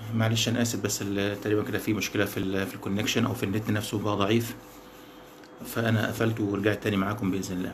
معلش انا اسف بس ال- تقريبا كده في مشكله في ال في الكونكشن او في النت نفسه بقى ضعيف فانا قفلت ورجعت تاني معاكم باذن الله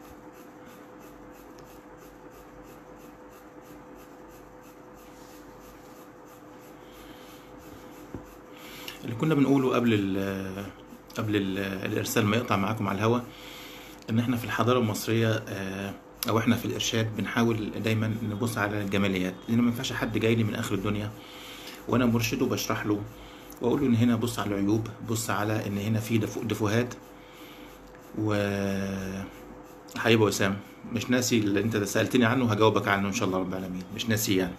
اللي كنا بنقوله قبل ال قبل ال الارسال ما يقطع معاكم على الهوا ان احنا في الحضاره المصريه آه، او احنا في الارشاد بنحاول دايما نبص على الجماليات لان ما ينفعش حد جاي لي من اخر الدنيا وانا مرشده بشرح له واقول له ان هنا بص على العيوب بص على ان هنا في دفو- دفوهات و حبيبي وسام مش ناسي اللي انت سالتني عنه هجاوبك عنه ان شاء الله رب العالمين مش ناسي يعني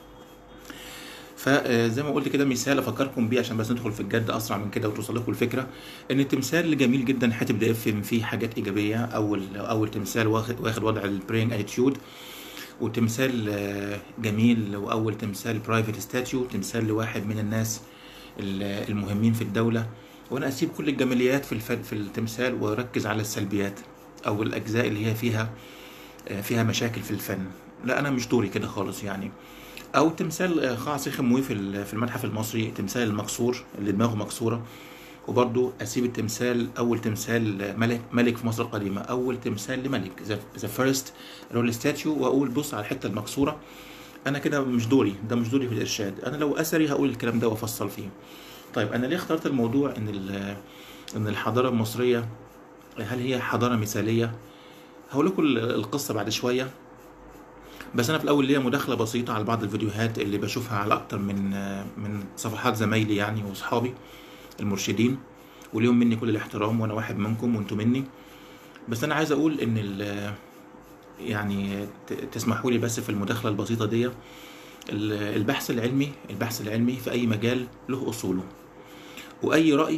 فزي ما قلت كده مثال افكركم بيه عشان بس ندخل في الجد اسرع من كده وتوصل لكم الفكره ان التمثال جميل جدا هتبدا يفهم فيه حاجات ايجابيه اول اول تمثال واخد واخد وضع البرينج اتيتيود وتمثال آه، جميل واول تمثال برايفت ستاتيو تمثال لواحد من الناس ال- المهمين في الدوله وانا اسيب كل الجماليات في الف- في التمثال واركز على السلبيات او الاجزاء اللي هي فيها آه، فيها مشاكل في الفن لا انا مش دوري كده خالص يعني او تمثال آه، قاع سيخ موي في ال- في المتحف المصري تمثال المكسور اللي دماغه مكسوره وبرضو اسيب التمثال اول تمثال ملك ملك في مصر القديمه اول تمثال لملك ذا فيرست رول ستاتيو واقول بص على الحته المكسوره انا كده مش دوري ده مش دوري في الارشاد انا لو اثري هقول الكلام ده وافصل فيه طيب انا ليه اخترت الموضوع ان ال- ان الحضاره المصريه هل هي حضاره مثاليه هقول لكم ال- القصه بعد شويه بس انا في الاول ليا مداخله بسيطه على بعض الفيديوهات اللي بشوفها على اكتر من من صفحات زمايلي يعني واصحابي المرشدين وليهم مني كل الاحترام وانا واحد منكم وانتم مني بس انا عايز اقول ان ال- يعني ت- تسمحوا لي بس في المداخله البسيطه دي ال- البحث العلمي البحث العلمي في اي مجال له اصوله واي راي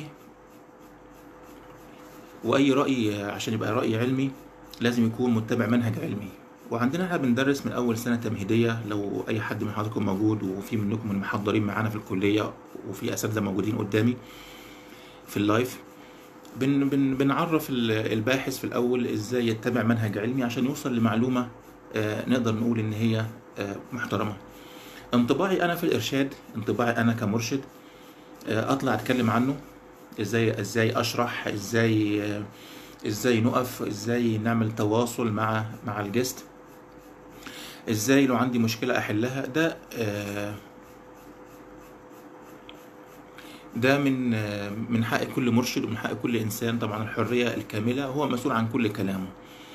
واي راي عشان يبقى راي علمي لازم يكون متبع منهج علمي وعندنا احنا بندرس من اول سنه تمهيديه لو اي حد من حضراتكم موجود وفي منكم من المحضرين معانا في الكليه وفي اساتذه موجودين قدامي في اللايف بن بن بنعرف ال- الباحث في الاول ازاي يتبع منهج علمي عشان يوصل لمعلومه آه، نقدر نقول ان هي آه، محترمه انطباعي انا في الارشاد انطباعي انا كمرشد آه، اطلع اتكلم عنه ازاي ازاي اشرح ازاي آه، ازاي نقف ازاي نعمل تواصل مع مع الجست ازاي لو عندي مشكله احلها ده آه، ده من آه، من حق كل مرشد ومن حق كل انسان طبعا الحريه الكامله هو مسؤول عن كل كلامه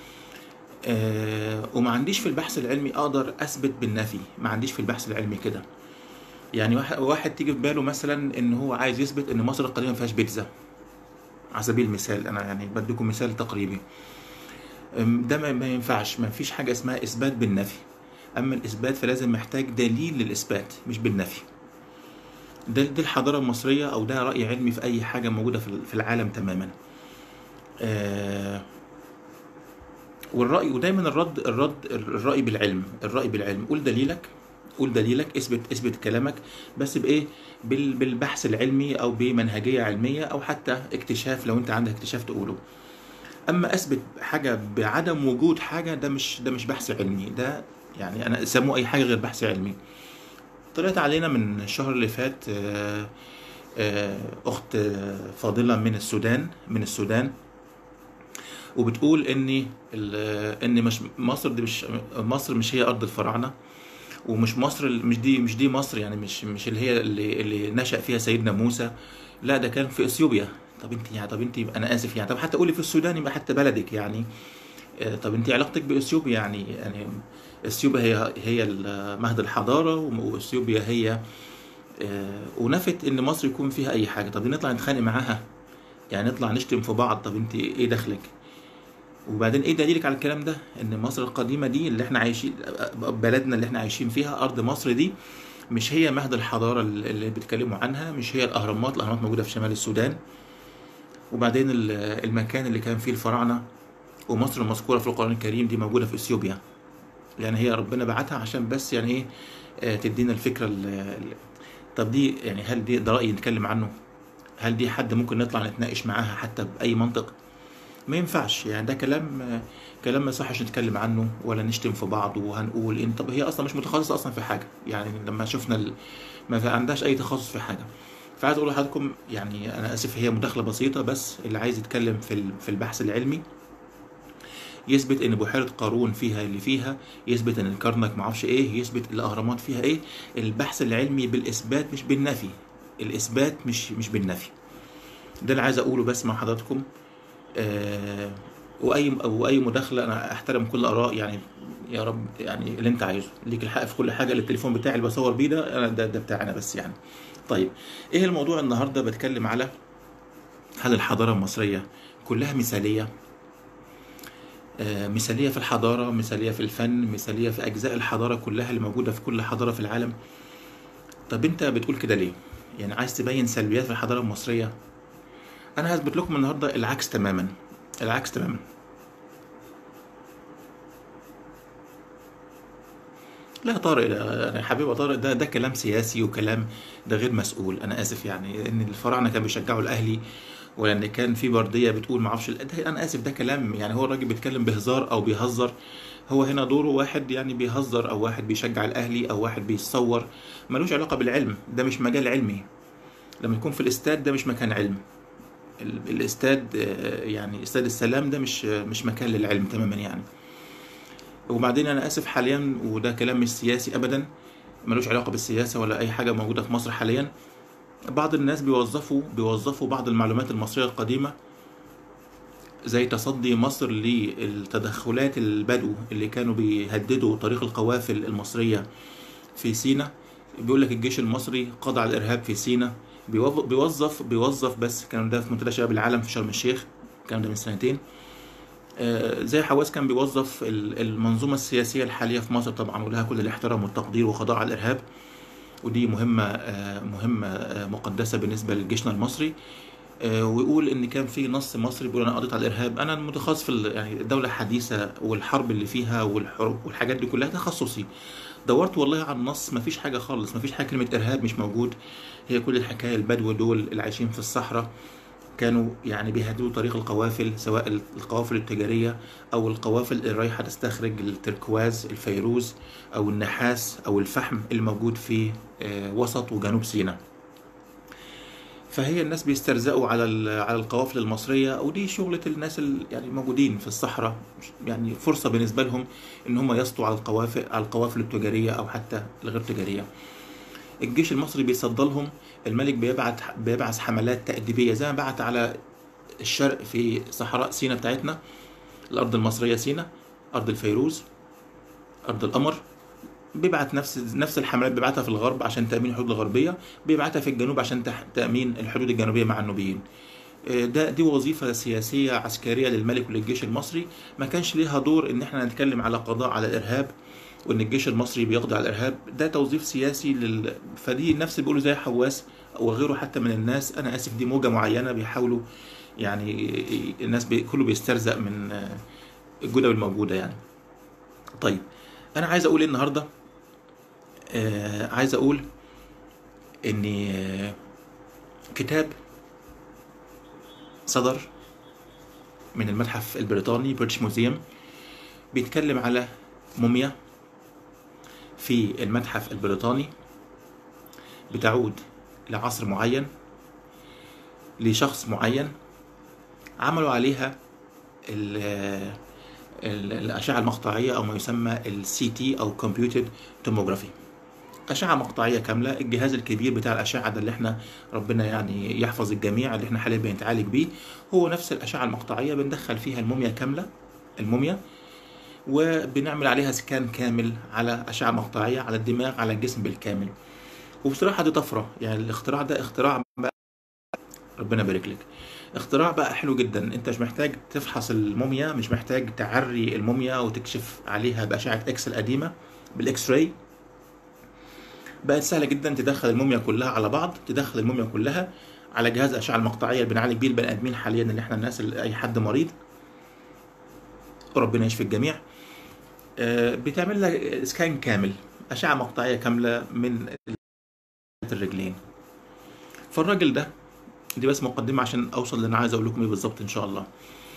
آه، وما عنديش في البحث العلمي اقدر اثبت بالنفي ما عنديش في البحث العلمي كده يعني واحد, واحد تيجي في باله مثلا ان هو عايز يثبت ان مصر القديمه ما فيهاش بيتزا على سبيل المثال انا يعني بديكم مثال تقريبي أم، ده ما ما ينفعش ما فيش حاجه اسمها اثبات بالنفي اما الاثبات فلازم محتاج دليل للاثبات مش بالنفي ده دي الحضاره المصريه او ده راي علمي في اي حاجه موجوده في في العالم تماما آه والراي ودايما الرد الرد الراي بالعلم الراي بالعلم قول دليلك قول دليلك اثبت اثبت كلامك بس بايه بال- بالبحث العلمي او بمنهجيه علميه او حتى اكتشاف لو انت عندك اكتشاف تقوله اما اثبت حاجه بعدم وجود حاجه ده مش ده مش بحث علمي ده يعني انا سموه اي حاجه غير بحث علمي طلعت علينا من الشهر اللي فات آه، آه، اخت آه، فاضله من السودان من السودان وبتقول ان ال- ان مش مصر دي مش مصر مش هي ارض الفراعنه ومش مصر مش دي مش دي مصر يعني مش مش اللي هي اللي, اللي نشأ فيها سيدنا موسى لا ده كان في اثيوبيا طب انت يعني طب انت انا اسف يعني طب حتى قولي في السودان يبقى حتى بلدك يعني آه، طب انت علاقتك باثيوبيا يعني يعني اثيوبيا هي هي ال- مهد الحضاره واثيوبيا هي آه، ونفت ان مصر يكون فيها اي حاجه طب نطلع نتخانق معاها يعني نطلع نشتم في بعض طب انت ايه دخلك وبعدين ايه دليلك على الكلام ده ان مصر القديمه دي اللي احنا عايشين بلدنا اللي احنا عايشين فيها ارض مصر دي مش هي مهد الحضاره اللي بيتكلموا عنها مش هي الاهرامات الاهرامات موجوده في شمال السودان وبعدين ال- المكان اللي كان فيه الفراعنه ومصر المذكوره في القران الكريم دي موجوده في اثيوبيا يعني هي ربنا بعتها عشان بس يعني ايه آه، تدينا الفكره ال- ال- طب دي يعني هل دي ده راي نتكلم عنه هل دي حد ممكن نطلع نتناقش معاها حتى باي منطق ما ينفعش يعني ده كلام كلام ما يصحش نتكلم عنه ولا نشتم في بعض وهنقول ان طب هي اصلا مش متخصصه اصلا في حاجه يعني لما شفنا ال... ما في عندهاش اي تخصص في حاجه فعايز اقول لحضراتكم يعني انا اسف هي مداخله بسيطه بس اللي عايز يتكلم في ال- في البحث العلمي يثبت ان بحيره قارون فيها اللي فيها يثبت ان الكرنك معرفش ايه يثبت الاهرامات فيها ايه البحث العلمي بالاثبات مش بالنفي الاثبات مش مش بالنفي ده اللي عايز اقوله بس مع حضراتكم آه واي واي مداخله انا احترم كل اراء يعني يا رب يعني اللي انت عايزه ليك الحق في كل حاجه التليفون بتاعي اللي بصور بيه ده انا ده, ده بتاعنا بس يعني طيب ايه الموضوع النهارده بتكلم على هل الحضاره المصريه كلها مثاليه آه، مثاليه في الحضاره مثاليه في الفن مثاليه في اجزاء الحضاره كلها اللي موجوده في كل حضاره في العالم طب انت بتقول كده ليه يعني عايز تبين سلبيات في الحضاره المصريه انا هثبت لكم النهارده العكس تماما العكس تماما لا طارق لا، انا يا حبيبي يا طارق ده ده كلام سياسي وكلام ده غير مسؤول انا اسف يعني ان الفراعنه كانوا بيشجعوا الاهلي ولان كان في برديه بتقول ما اعرفش ده انا اسف ده كلام يعني هو الراجل بيتكلم بهزار او بيهزر هو هنا دوره واحد يعني بيهزر او واحد بيشجع الاهلي او واحد بيتصور ملوش علاقه بالعلم ده مش مجال علمي لما يكون في الاستاد ده مش مكان علم ال- الاستاد آه، يعني استاد السلام ده مش مش مكان للعلم تماما يعني وبعدين انا اسف حاليا وده كلام مش سياسي ابدا ملوش علاقه بالسياسه ولا اي حاجه موجوده في مصر حاليا بعض الناس بيوظفوا بيوظفوا بعض المعلومات المصريه القديمه زي تصدي مصر للتدخلات البدو اللي كانوا بيهددوا طريق القوافل المصريه في سينا بيقول لك الجيش المصري قضى على الارهاب في سينا بيوظ- بيوظف بيوظف بس كان ده في منتدى شباب العالم في شرم الشيخ الكلام ده من سنتين آه، زي حواس كان بيوظف ال- المنظومة السياسية الحالية في مصر طبعا ولها كل الاحترام والتقدير وقضاء على الإرهاب ودي مهمة آه، مهمة آه، مقدسة بالنسبة لجيشنا المصري آه، ويقول ان كان في نص مصري بيقول انا قضيت على الارهاب انا المتخصص في ال- يعني الدوله الحديثه والحرب اللي فيها والحروب والحاجات دي كلها تخصصي دورت والله على النص مفيش حاجه خالص مفيش حاجه كلمه ارهاب مش موجود هي كل الحكايه البدو دول اللي عايشين في الصحراء كانوا يعني بيهددوا طريق القوافل سواء القوافل التجارية أو القوافل اللي رايحة تستخرج التركواز الفيروز أو النحاس أو الفحم اللي موجود في آه، وسط وجنوب سيناء فهي الناس بيسترزقوا على ال- على القوافل المصرية ودي شغلة الناس اللي يعني موجودين في الصحراء يعني فرصة بالنسبة لهم إن هم يسطوا على القوافل على القوافل التجارية أو حتى الغير تجارية الجيش المصري بيصدى لهم الملك بيبعت بيبعث حملات تأديبية زي ما بعت على الشرق في صحراء سيناء بتاعتنا الأرض المصرية سيناء أرض الفيروز أرض القمر بيبعت نفس نفس الحملات بيبعتها في الغرب عشان تأمين الحدود الغربية بيبعتها في الجنوب عشان تح- تأمين الحدود الجنوبية مع النوبيين آه، ده دي وظيفة سياسية عسكرية للملك وللجيش المصري ما كانش ليها دور ان احنا نتكلم على قضاء على الارهاب وان الجيش المصري بيقضي على الارهاب ده توظيف سياسي لل... فدي نفس اللي بيقولوا زي حواس وغيره حتى من الناس انا اسف دي موجة معينة بيحاولوا يعني الناس بي... كله بيسترزق من آه، الجدوى الموجودة يعني طيب انا عايز اقول ايه النهارده آه عايز اقول ان آه، كتاب صدر من المتحف البريطاني بريتش موزيوم بيتكلم على موميا في المتحف البريطاني بتعود لعصر معين لشخص معين عملوا عليها ال- ال- الأشعة المقطعية أو ما يسمى السي تي أو كمبيوتد توموجرافي أشعة مقطعية كاملة الجهاز الكبير بتاع الأشعة ده اللي احنا ربنا يعني يحفظ الجميع اللي احنا حاليا بنتعالج بيه هو نفس الأشعة المقطعية بندخل فيها الموميا كاملة الموميا وبنعمل عليها سكان كامل على أشعة مقطعية على الدماغ على الجسم بالكامل وبصراحة دي طفرة يعني الاختراع ده اختراع بقى ربنا يبارك لك اختراع بقى حلو جدا انت مش محتاج تفحص الموميا مش محتاج تعري الموميا وتكشف عليها بأشعة اكس القديمة بالاكس راي بقت سهلة جدا تدخل الموميا كلها على بعض تدخل الموميا كلها على جهاز الأشعة المقطعية اللي بنعالج بيه البني آدمين حاليا اللي احنا الناس اللي أي حد مريض وربنا يشفي الجميع آه، بتعمل لك سكان كامل أشعة مقطعية كاملة من الرجلين فالراجل ده دي بس مقدمة عشان أوصل اللي أنا عايز أقول لكم إيه بالظبط إن شاء الله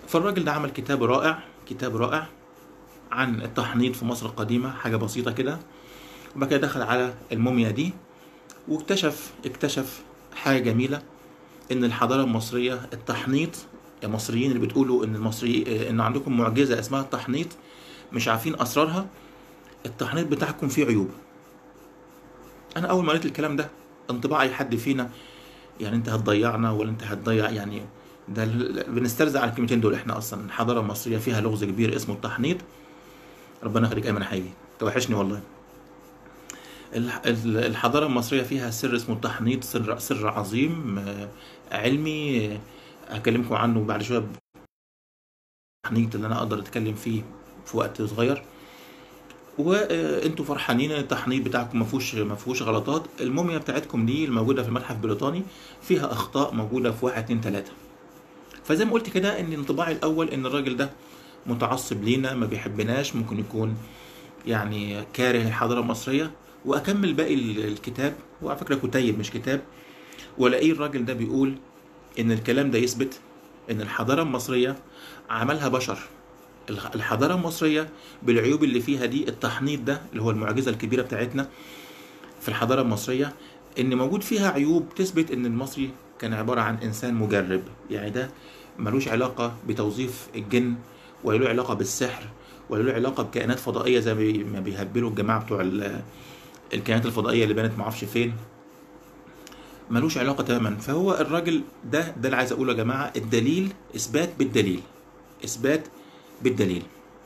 فالراجل ده عمل كتاب رائع كتاب رائع عن التحنيط في مصر القديمة حاجة بسيطة كده وبعد كده دخل على الموميا دي واكتشف اكتشف حاجة جميلة ان الحضارة المصرية التحنيط يا مصريين اللي بتقولوا ان المصري ان عندكم معجزة اسمها التحنيط مش عارفين اسرارها التحنيط بتاعكم فيه عيوب انا اول ما قريت الكلام ده انطباع اي حد فينا يعني انت هتضيعنا ولا انت هتضيع يعني ده ال- بنسترزق على الكلمتين دول احنا اصلا الحضاره المصريه فيها لغز كبير اسمه التحنيط ربنا يخليك ايمن يا حبيبي توحشني والله الح- ال- الحضاره المصريه فيها سر اسمه التحنيط سر سر عظيم آه، علمي آه، هكلمكم عنه بعد شويه التحنيط اللي انا اقدر اتكلم فيه في وقت صغير وانتوا فرحانين ان التحنيط بتاعكم ما فيهوش ما فيهوش غلطات الموميا بتاعتكم دي الموجوده في المتحف البريطاني فيها اخطاء موجوده في واحد اتنين تلاته فزي ما قلت كده ان انطباعي الاول ان الراجل ده متعصب لينا ما بيحبناش ممكن يكون يعني كاره للحضاره المصريه واكمل باقي ال- الكتاب وعلى فكره كتيب مش كتاب والاقيه الراجل ده بيقول ان الكلام ده يثبت ان الحضاره المصريه عملها بشر الح- الحضاره المصريه بالعيوب اللي فيها دي التحنيط ده اللي هو المعجزه الكبيره بتاعتنا في الحضاره المصريه ان موجود فيها عيوب تثبت ان المصري كان عباره عن انسان مجرب يعني ده ملوش علاقه بتوظيف الجن ولا له علاقه بالسحر ولا له علاقه بكائنات فضائيه زي بي- ما بيهبلوا الجماعه بتوع ال- الكائنات الفضائيه اللي بانت معرفش فين ملوش علاقه تماما فهو الراجل ده ده اللي عايز اقوله يا جماعه الدليل اثبات بالدليل اثبات بالدليل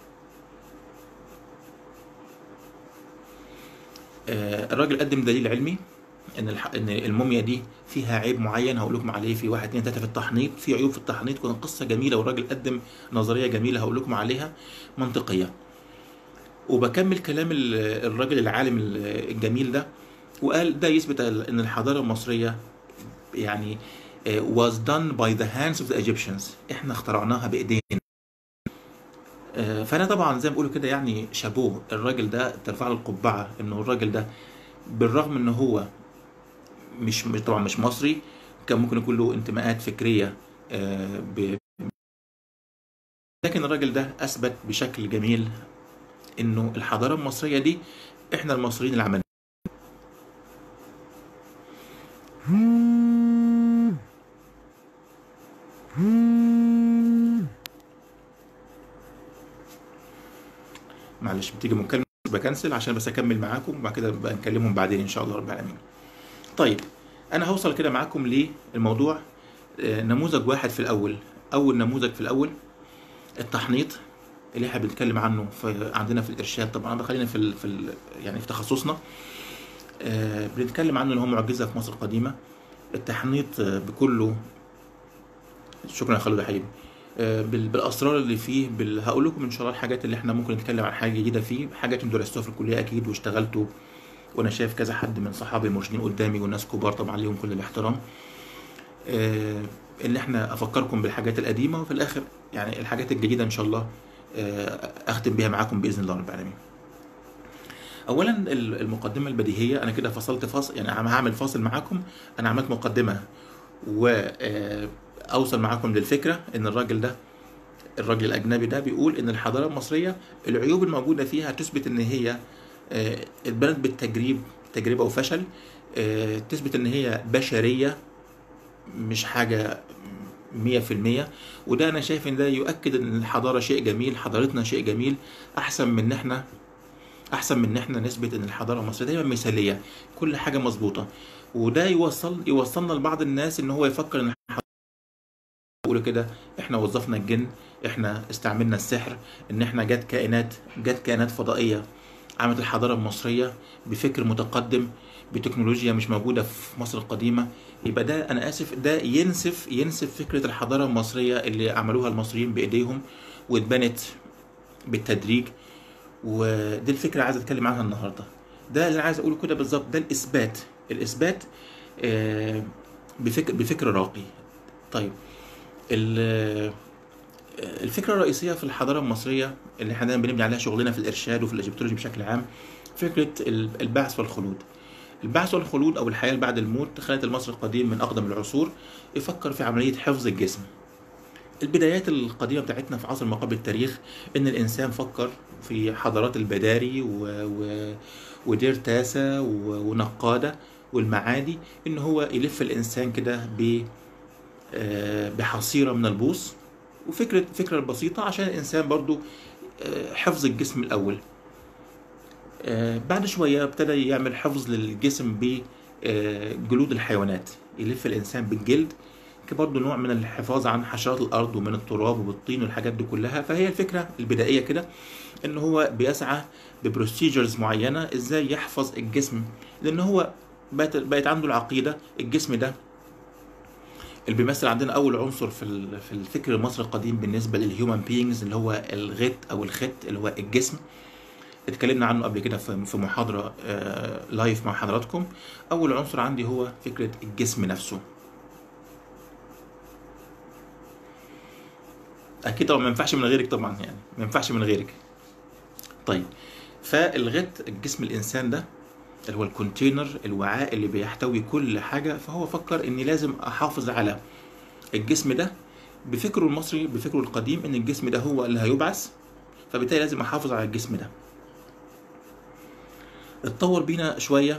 آه، الراجل قدم دليل علمي ان الح... ان الموميا دي فيها عيب معين هقول لكم عليه في واحد اتنين تلاته في التحنيط في عيوب في التحنيط كانت قصه جميله والراجل قدم نظريه جميله هقول لكم عليها منطقيه وبكمل كلام ال- الراجل العالم ال- الجميل ده وقال ده يثبت ان الحضاره المصريه يعني آه، was done by the hands of the Egyptians احنا اخترعناها بايدينا آه، فانا طبعا زي ما بيقولوا كده يعني شابوه الراجل ده ترفع له القبعه انه الراجل ده بالرغم ان هو مش مش- طبعا مش مصري كان ممكن يكون له انتماءات فكريه آه، ب... لكن الراجل ده اثبت بشكل جميل انه الحضاره المصريه دي احنا المصريين اللي عملناها معلش بتيجي مكالمه بكنسل عشان بس اكمل معاكم وبعد كده بقى نكلمهم بعدين ان شاء الله رب العالمين طيب انا هوصل كده معاكم للموضوع آه، نموذج واحد في الاول اول نموذج في الاول التحنيط اللي احنا بنتكلم عنه في عندنا في الارشاد طبعا ده خلينا في ال في ال يعني في تخصصنا آه، بنتكلم عنه ان هو معجزه في مصر القديمه التحنيط آه، بكله شكرا يا خالد يا حبيبي آه، بال- بالاسرار اللي فيه بال... هقول لكم ان شاء الله الحاجات اللي احنا ممكن نتكلم عن حاجه جديده فيه حاجات انتوا درستوها في الكليه اكيد واشتغلتوا وانا شايف كذا حد من صحابي المرشدين قدامي والناس كبار طبعا ليهم كل الاحترام آه، ان احنا افكركم بالحاجات القديمه وفي الاخر يعني الحاجات الجديده ان شاء الله آه، اختم بيها معاكم باذن الله رب العالمين اولا ال- المقدمه البديهيه انا كده فصلت فاصل يعني عم هعمل فاصل معاكم انا عملت مقدمه واوصل معاكم للفكره ان الراجل ده الراجل الاجنبي ده بيقول ان الحضاره المصريه العيوب الموجوده فيها تثبت ان هي آه، اتبنت بالتجريب تجربه وفشل آه، تثبت ان هي بشريه مش حاجه 100% وده انا شايف ان ده يؤكد ان الحضاره شيء جميل حضارتنا شيء جميل احسن من ان احنا احسن من ان احنا نثبت ان الحضاره المصريه دايما مثاليه كل حاجه مظبوطه وده يوصل يوصلنا لبعض الناس ان هو يفكر ان يقولوا كده احنا وظفنا الجن احنا استعملنا السحر ان احنا جت كائنات جت كائنات فضائيه عملت الحضاره المصريه بفكر متقدم بتكنولوجيا مش موجوده في مصر القديمه يبقى ده انا اسف ده ينسف ينسف فكره الحضاره المصريه اللي عملوها المصريين بايديهم واتبنت بالتدريج ودي الفكره عايز اتكلم عنها النهارده ده اللي انا عايز اقوله كده بالظبط ده الاثبات الاثبات آه، بفكر بفكر راقي طيب ال- الفكره الرئيسيه في الحضاره المصريه اللي احنا دايما بنبني عليها شغلنا في الارشاد وفي الايجيبتولوجي بشكل عام فكره ال- البعث والخلود البعث والخلود او الحياه اللي بعد الموت خلت المصري القديم من اقدم العصور يفكر في عمليه حفظ الجسم البدايات القديمة بتاعتنا في عصر ما قبل التاريخ إن الإنسان فكر في حضارات البداري و... و... ودير تاسا و... ونقادة والمعادي إن هو يلف الإنسان كده ب آه، بحصيرة من البوص وفكرة فكرة بسيطة عشان الإنسان برضو آه، حفظ الجسم الأول آه، بعد شوية ابتدى يعمل حفظ للجسم بجلود الحيوانات يلف الإنسان بالجلد برضه نوع من الحفاظ عن حشرات الأرض ومن التراب وبالطين والحاجات دي كلها فهي الفكرة البدائية كده إن هو بيسعى ببروسيجرز معينة إزاي يحفظ الجسم لأن هو بقت بقت عنده العقيدة الجسم ده اللي بيمثل عندنا اول عنصر في ال- في الفكر المصري القديم بالنسبه للهيومن بينجز اللي هو الغت او الخت اللي هو الجسم اتكلمنا عنه قبل كده في في محاضره آه، لايف مع حضراتكم اول عنصر عندي هو فكره الجسم نفسه اكيد طبعا ما ينفعش من غيرك طبعا يعني ما ينفعش من غيرك طيب فالغت الجسم الانسان ده اللي هو الكونتينر الوعاء اللي بيحتوي كل حاجه فهو فكر اني لازم احافظ على الجسم ده بفكره المصري بفكره القديم ان الجسم ده هو اللي هيبعث فبالتالي لازم احافظ على الجسم ده اتطور بينا شويه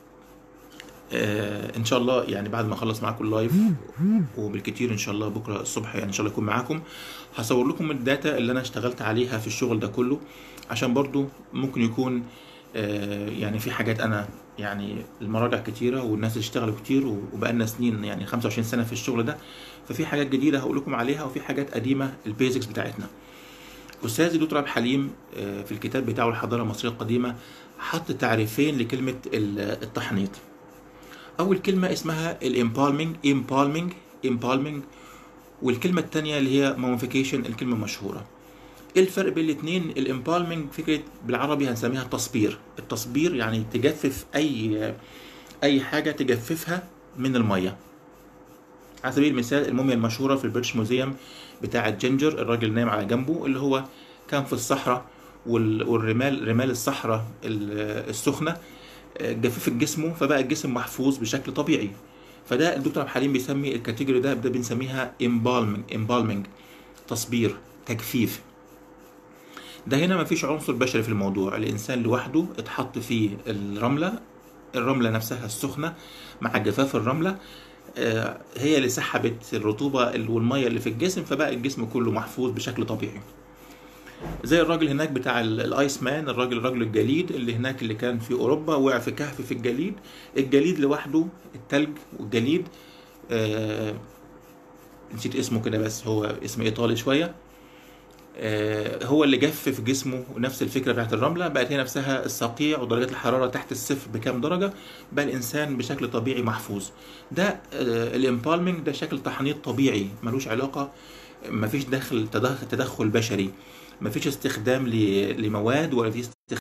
آه ان شاء الله يعني بعد ما اخلص معاكم اللايف وبالكتير ان شاء الله بكره الصبح يعني ان شاء الله اكون معاكم هصور لكم الداتا اللي انا اشتغلت عليها في الشغل ده كله عشان برضو ممكن يكون آه يعني في حاجات انا يعني المراجع كتيره والناس اللي اشتغلوا كتير وبقالنا سنين يعني 25 سنه في الشغل ده ففي حاجات جديده هقول لكم عليها وفي حاجات قديمه البيزكس بتاعتنا استاذ الدكتور عبد الحليم آه، في الكتاب بتاعه الحضاره المصريه القديمه حط تعريفين لكلمه ال- التحنيط اول كلمه اسمها الامبالمنج امبالمنج امبالمنج والكلمه الثانيه اللي هي موميفيكيشن الكلمه المشهوره ايه الفرق بين الاثنين الامبالمنج فكره بالعربي هنسميها تصبير التصبير يعني تجفف اي اي حاجه تجففها من الميه على سبيل المثال الموميا المشهوره في البريتش موزيوم بتاعه جينجر الراجل نايم على جنبه اللي هو كان في الصحراء وال- والرمال رمال الصحراء ال- السخنه آه، جففت جسمه فبقى الجسم محفوظ بشكل طبيعي فده الدكتور عبد الحليم بيسمي الكاتيجوري ده ده بنسميها امبالمنج امبالمنج تصبير تجفيف ده هنا مفيش عنصر بشري في الموضوع الانسان لوحده اتحط فيه الرمله الرمله نفسها السخنه مع جفاف الرمله آه، هي اللي سحبت الرطوبه والميه اللي في الجسم فبقى الجسم كله محفوظ بشكل طبيعي زي الراجل هناك بتاع ال- الايس مان الراجل رجل الجليد اللي هناك اللي كان في اوروبا وقع في كهف في الجليد الجليد لوحده التلج والجليد آه نسيت اسمه كده بس هو اسم ايطالي شويه آه، هو اللي جفف جسمه ونفس الفكره بتاعت الرمله بقت هي نفسها الصقيع ودرجات الحراره تحت الصفر بكام درجه بقى الانسان بشكل طبيعي محفوظ ده الامبالمنج ده شكل تحنيط طبيعي ملوش علاقه مفيش دخل تدخل, تدخل بشري مفيش استخدام ل- لمواد ولا في استخدام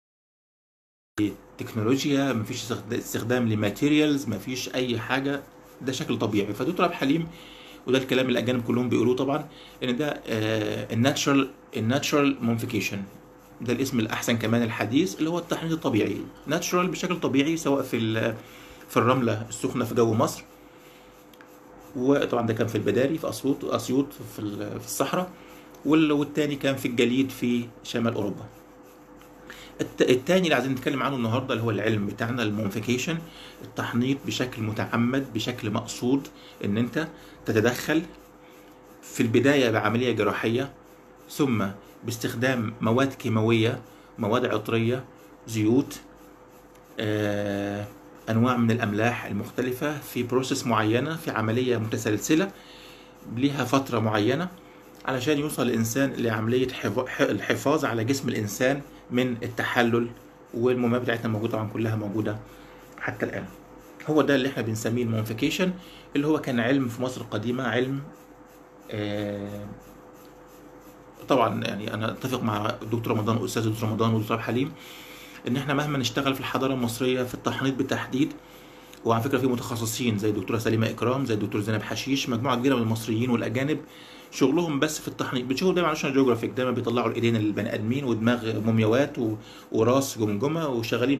لتكنولوجيا مفيش استخد- استخدام لماتيريالز مفيش اي حاجه ده شكل طبيعي فدكتور عبد الحليم وده الكلام اللي الاجانب كلهم بيقولوه طبعا ان ده الناتشرال الناتشرال مومفيكيشن ده الاسم الاحسن كمان الحديث اللي هو التحنيط الطبيعي ناتشرال بشكل طبيعي سواء في ال- في الرمله السخنه في جو مصر وطبعا ده كان في البداري في اسيوط اسيوط في ال- في الصحراء وال- والتاني كان في الجليد في شمال اوروبا الت- التاني اللي عايزين نتكلم عنه النهارده اللي هو العلم بتاعنا المونفيكيشن التحنيط بشكل متعمد بشكل مقصود ان انت تتدخل في البدايه بعمليه جراحيه ثم باستخدام مواد كيماويه مواد عطريه زيوت آه، انواع من الاملاح المختلفه في بروسيس معينه في عمليه متسلسله ليها فتره معينه علشان يوصل الانسان لعمليه حف- ح- الحفاظ على جسم الانسان من التحلل والمومياء بتاعتنا موجوده طبعا كلها موجوده حتى الان هو ده اللي احنا بنسميه المونفيكيشن اللي هو كان علم في مصر القديمه علم آه، طبعا يعني انا اتفق مع دكتور رمضان واستاذ دكتور رمضان ودكتور عبد الحليم ان احنا مهما نشتغل في الحضاره المصريه في التحنيط بالتحديد وعلى فكره في متخصصين زي الدكتوره سليمه اكرام زي الدكتور زينب حشيش مجموعه كبيره من المصريين والاجانب شغلهم بس في التحنيط بتشوفوا دايما على ناشونال جيوغرافيك دايما بيطلعوا الايدين البني ادمين ودماغ مومياوات و... وراس جمجمه وشغالين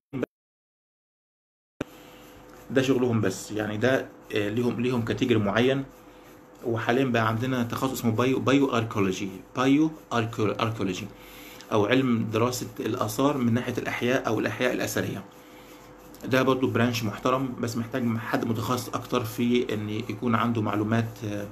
ده شغلهم بس يعني ده آه، ليهم ليهم كاتيجوري معين وحاليا بقى عندنا تخصص اسمه بايو بايو اركيولوجي بايو اركيولوجي او علم دراسه الاثار من ناحيه الاحياء او الاحياء الاثريه ده برضو برانش محترم بس محتاج حد متخصص اكتر في ان يكون عنده معلومات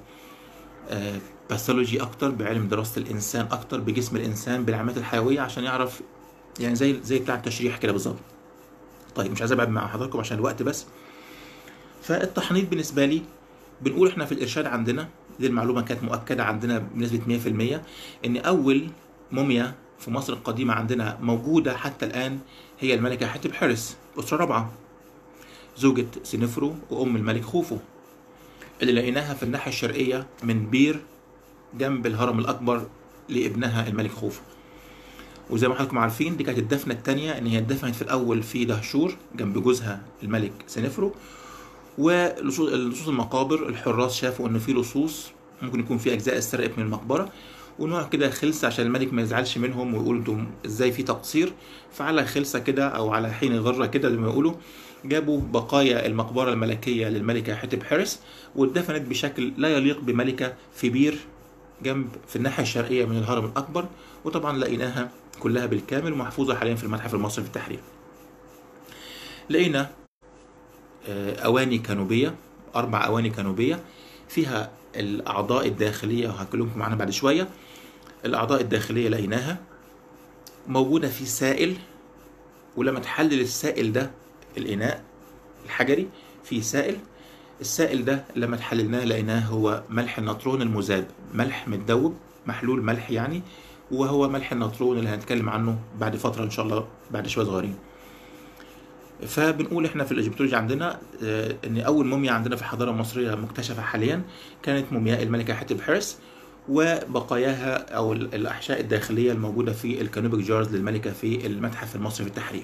باثولوجي اكتر بعلم دراسه الانسان اكتر بجسم الانسان بالعمليات الحيويه عشان يعرف يعني زي زي بتاع التشريح كده بالظبط طيب مش عايز ابعد مع حضراتكم عشان الوقت بس فالتحنيط بالنسبه لي بنقول احنا في الارشاد عندنا دي المعلومه كانت مؤكده عندنا بنسبه 100% ان اول موميا في مصر القديمه عندنا موجوده حتى الان هي الملكه حتب حرس اسره رابعه زوجة سنفرو وأم الملك خوفو اللي لقيناها في الناحية الشرقية من بير جنب الهرم الأكبر لابنها الملك خوفو وزي ما حضراتكم عارفين دي كانت الدفنة التانية إن هي اتدفنت في الأول في دهشور جنب جوزها الملك سنفرو ولصوص المقابر الحراس شافوا إن في لصوص ممكن يكون في أجزاء اتسرقت من المقبرة ونوع كده خلسة عشان الملك ما يزعلش منهم ويقول انتم ازاي في تقصير فعلى خلسة كده او على حين غرة كده زي ما يقولوا جابوا بقايا المقبرة الملكية للملكة حتب حرس واتدفنت بشكل لا يليق بملكة في بير جنب في الناحية الشرقية من الهرم الأكبر وطبعا لقيناها كلها بالكامل ومحفوظة حاليا في المتحف المصري في التحرير لقينا أواني كانوبية أربع أواني كانوبية فيها الأعضاء الداخلية وهكلمكم عنها بعد شوية الأعضاء الداخلية لقيناها موجودة في سائل ولما تحلل السائل ده الإناء الحجري فيه سائل السائل ده لما تحللناه لقيناه هو ملح النطرون المذاب ملح متدوب محلول ملح يعني وهو ملح النطرون اللي هنتكلم عنه بعد فترة إن شاء الله بعد شوية صغيرين فبنقول احنا في الايجيبتولوجي عندنا ان اول موميا عندنا في الحضاره المصريه مكتشفه حاليا كانت مومياء الملكه حتب حرس وبقاياها او الاحشاء الداخليه الموجوده في الكانوبيك جارز للملكه في المتحف المصري في التحرير.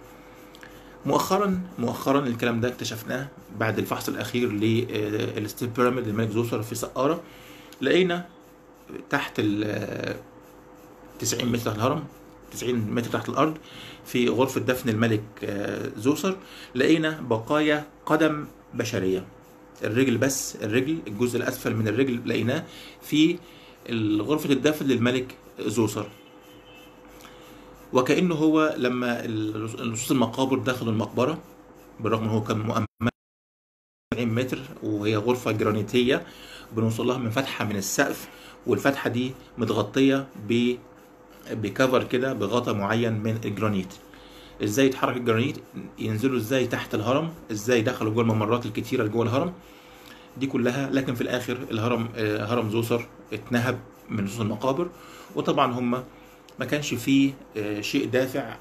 مؤخرا مؤخرا الكلام ده اكتشفناه بعد الفحص الاخير للستيب بيراميد للملك زوسر في سقاره لقينا تحت ال 90 متر تحت الهرم 90 متر تحت الارض في غرفه دفن الملك زوسر لقينا بقايا قدم بشريه الرجل بس الرجل الجزء الاسفل من الرجل لقيناه في غرفه الدفن للملك زوسر وكانه هو لما لصوص المقابر دخلوا المقبره بالرغم ان هو كان مؤمن 70 متر وهي غرفه جرانيتيه بنوصل لها من فتحه من السقف والفتحه دي متغطيه ب بكفر كده بغطاء معين من الجرانيت ازاي يتحرك الجرانيت ينزلوا ازاي تحت الهرم ازاي دخلوا جوه الممرات الكتيره اللي جوه الهرم دي كلها لكن في الاخر الهرم هرم زوسر اتنهب من نصوص المقابر وطبعا هم ما كانش فيه شيء دافع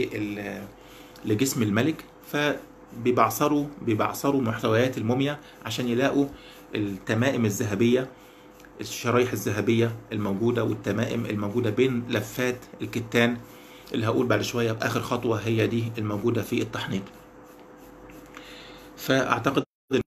لجسم الملك فبيبعثروا بيبعثروا محتويات الموميا عشان يلاقوا التمائم الذهبيه الشرايح الذهبيه الموجوده والتمائم الموجوده بين لفات الكتان اللي هقول بعد شويه باخر خطوه هي دي الموجوده في التحنيط فاعتقد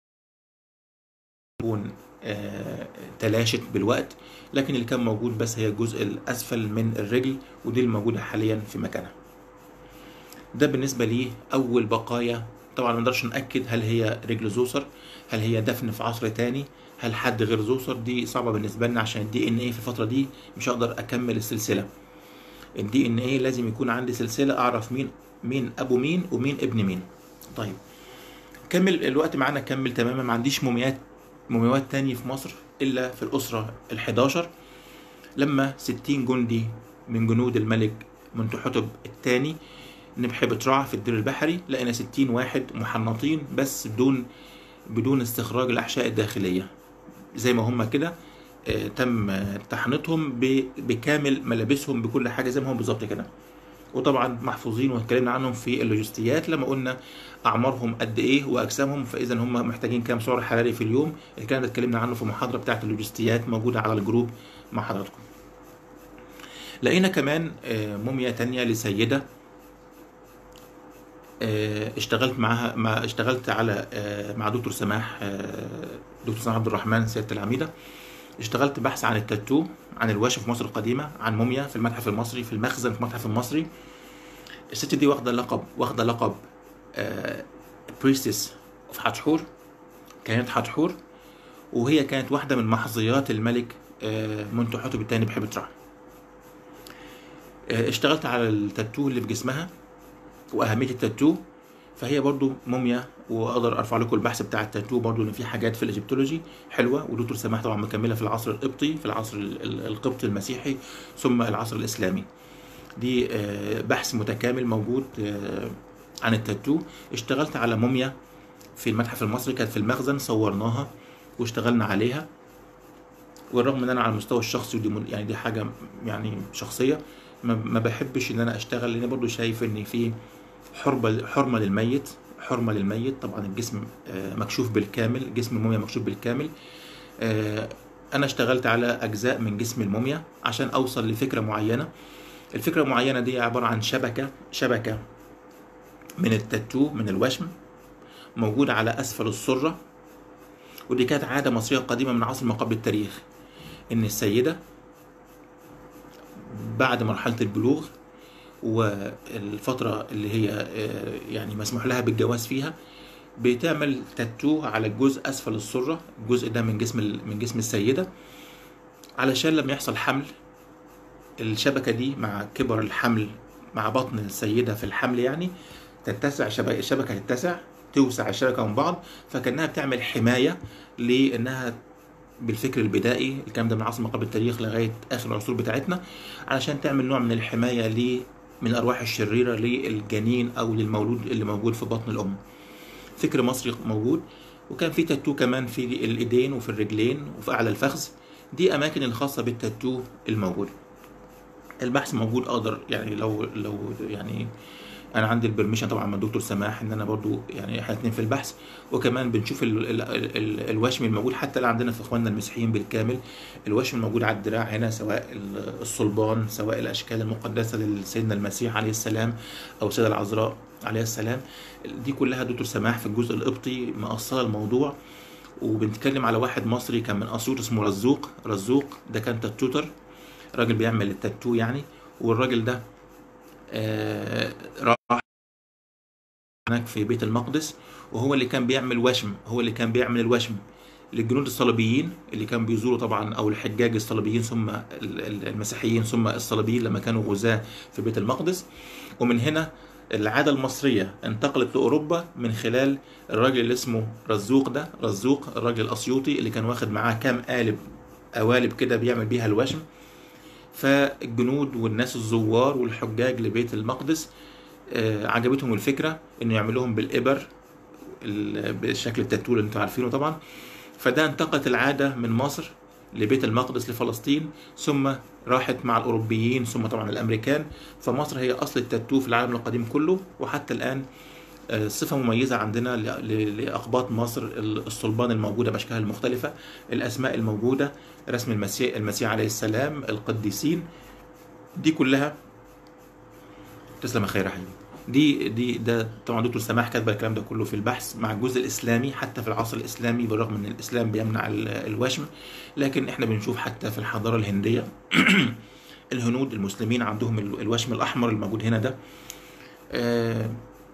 تكون آه تلاشت بالوقت لكن اللي كان موجود بس هي الجزء الاسفل من الرجل ودي الموجوده حاليا في مكانها ده بالنسبه لي اول بقايا طبعا ما نقدرش ناكد هل هي رجل زوسر هل هي دفن في عصر تاني هل حد غير زوسر دي صعبه بالنسبه لنا عشان الدي ان ايه في الفتره دي مش هقدر اكمل السلسله الدي ان ايه لازم يكون عندي سلسله اعرف مين مين ابو مين ومين ابن مين طيب كمل الوقت معانا كمل تماما ما عنديش موميات مومياوات تاني في مصر الا في الاسره ال11 لما 60 جندي من جنود الملك منتحتب الثاني نبح بترعة في الدير البحري لقينا 60 واحد محنطين بس بدون بدون استخراج الاحشاء الداخليه زي ما هم كده آه تم آه تحنيطهم بكامل ملابسهم بكل حاجه زي ما هم بالظبط كده وطبعا محفوظين واتكلمنا عنهم في اللوجستيات لما قلنا اعمارهم قد ايه واجسامهم فاذا هم محتاجين كام سعر حراري في اليوم الكلام ده اتكلمنا عنه في المحاضره بتاعه اللوجستيات موجوده على الجروب مع حضراتكم لقينا كمان آه موميا تانية لسيده اشتغلت معاها مع اشتغلت على مع دكتور سماح دكتور سماح عبد الرحمن سياده العميده اشتغلت بحث عن التاتو عن الواشة في مصر القديمة عن موميا في المتحف المصري في المخزن في المتحف المصري الست دي واخدة لقب واخدة لقب بريستس اوف حتحور كانت حتحور وهي كانت واحدة من محظيات الملك آه، منتحتب الثاني بحبة رع آه، اشتغلت على التاتو اللي في جسمها واهميه التاتو فهي برضو موميا واقدر ارفع لكم البحث بتاع التاتو برضو ان في حاجات في الايجيبتولوجي حلوه ودكتور سماح طبعا مكمله في العصر القبطي في العصر ال- ال- القبطي المسيحي ثم العصر الاسلامي دي آه، بحث متكامل موجود آه، عن التاتو اشتغلت على موميا في المتحف المصري كانت في المخزن صورناها واشتغلنا عليها والرغم ان انا على المستوى الشخصي ودي من- يعني دي حاجه يعني شخصيه ما ما بحبش ان انا اشتغل لان برضو شايف ان في حرمه حرمه للميت حرمه للميت طبعا الجسم آه، مكشوف بالكامل جسم الموميا مكشوف بالكامل آه، انا اشتغلت على اجزاء من جسم الموميا عشان اوصل لفكره معينه الفكره المعينه دي عباره عن شبكه شبكه من التاتو من الوشم موجود على اسفل السره ودي كانت عاده مصريه قديمه من عصر ما قبل التاريخ ان السيده بعد مرحله البلوغ والفتره اللي هي آه، يعني مسموح لها بالجواز فيها بتعمل تاتو على الجزء اسفل السره الجزء ده من جسم ال- من جسم السيده علشان لما يحصل حمل الشبكه دي مع كبر الحمل مع بطن السيده في الحمل يعني تتسع شبكه الشبكه تتسع توسع الشبكه من بعض فكانها بتعمل حمايه لانها بالفكر البدائي الكلام ده من عصر ما قبل التاريخ لغايه اخر العصور بتاعتنا علشان تعمل نوع من الحمايه ل من الارواح الشريره للجنين او للمولود اللي موجود في بطن الام فكر مصري موجود وكان في تاتو كمان في الايدين وفي الرجلين وفي اعلى الفخذ دي اماكن الخاصه بالتاتو الموجود البحث موجود اقدر يعني لو لو يعني انا عندي البرميشن طبعا من الدكتور سماح ان انا برضو يعني احنا اتنين في البحث وكمان بنشوف ال ال ال الوشم الموجود حتى اللي عندنا في اخواننا المسيحيين بالكامل الوشم الموجود على الدراع هنا سواء ال- الصلبان سواء الاشكال المقدسه لسيدنا المسيح عليه السلام او السيده العذراء عليه السلام دي كلها دكتور سماح في الجزء القبطي مقصره الموضوع وبنتكلم على واحد مصري كان من اسيوط اسمه رزوق رزوق ده كان تاتوتر راجل بيعمل التاتو يعني والراجل ده آه راح هناك في بيت المقدس وهو اللي كان بيعمل وشم هو اللي كان بيعمل الوشم للجنود الصليبيين اللي كان بيزوروا طبعا او الحجاج الصليبيين ثم ال- ال- المسيحيين ثم الصليبيين لما كانوا غزاة في بيت المقدس ومن هنا العادة المصرية انتقلت لأوروبا من خلال الراجل اللي اسمه رزوق ده رزوق الراجل الأسيوطي اللي كان واخد معاه كام قالب قوالب كده بيعمل بيها الوشم فالجنود والناس الزوار والحجاج لبيت المقدس آه، عجبتهم الفكرة انه يعملوهم بالإبر ال- بالشكل التاتو اللي انتوا عارفينه طبعا فده انتقلت العادة من مصر لبيت المقدس لفلسطين ثم راحت مع الأوروبيين ثم طبعا الأمريكان فمصر هي أصل التاتو في العالم القديم كله وحتى الآن آه، صفة مميزة عندنا ل- ل- لأقباط مصر الصلبان الموجودة بأشكالها المختلفة الأسماء الموجودة رسم المسيح المسيح عليه السلام القديسين دي كلها تسلم يا خير يا حبيبي دي دي ده طبعا دكتور سماح كاتبه الكلام ده كله في البحث مع الجزء الاسلامي حتى في العصر الاسلامي بالرغم ان الاسلام بيمنع ال- الوشم لكن احنا بنشوف حتى في الحضاره الهنديه الهنود المسلمين عندهم ال- الوشم الاحمر الموجود هنا ده آه،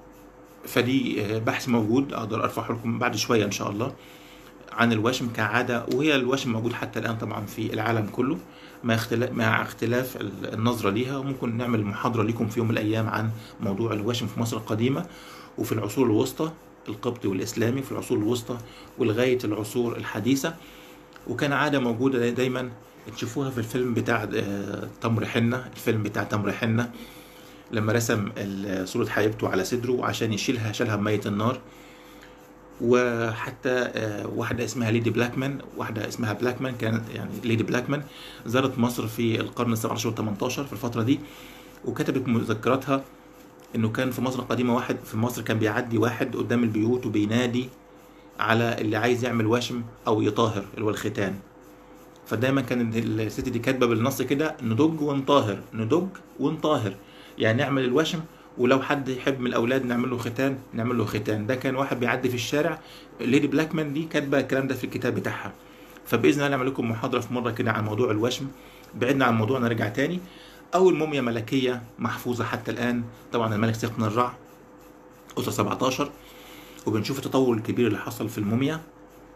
فدي آه، بحث موجود اقدر ارفعه لكم بعد شويه ان شاء الله عن الوشم كعاده وهي الوشم موجود حتى الان طبعا في العالم كله مع اختلاف مع اختلاف ال- النظره ليها وممكن نعمل محاضره لكم في يوم من الايام عن موضوع الوشم في مصر القديمه وفي العصور الوسطى القبطي والاسلامي في العصور الوسطى ولغايه العصور الحديثه وكان عاده موجوده دايما تشوفوها في الفيلم بتاع آه، تمر حنه الفيلم بتاع تمر حنه لما رسم ال- صورة حبيبته على صدره عشان يشيلها شالها بمية النار وحتى آه، واحدة اسمها ليدي بلاكمان واحدة اسمها بلاكمان كانت يعني ليدي بلاكمان زارت مصر في القرن ال 17 وال 18 في الفترة دي وكتبت مذكراتها انه كان في مصر القديمة واحد في مصر كان بيعدي واحد قدام البيوت وبينادي على اللي عايز يعمل وشم او يطاهر اللي هو الختان فدايما كانت الست دي كاتبه بالنص كده ندج ونطاهر ندج ونطاهر يعني نعمل الوشم ولو حد يحب من الاولاد نعمل له ختان نعمل له ختان ده كان واحد بيعدي في الشارع ليدي بلاكمان دي كاتبه الكلام ده في الكتاب بتاعها فباذن الله نعمل لكم محاضره في مره كده عن موضوع الوشم بعدنا عن موضوع نرجع تاني اول موميا ملكيه محفوظه حتى الان طبعا الملك سيقن الرع اسره 17 وبنشوف التطور الكبير اللي حصل في الموميا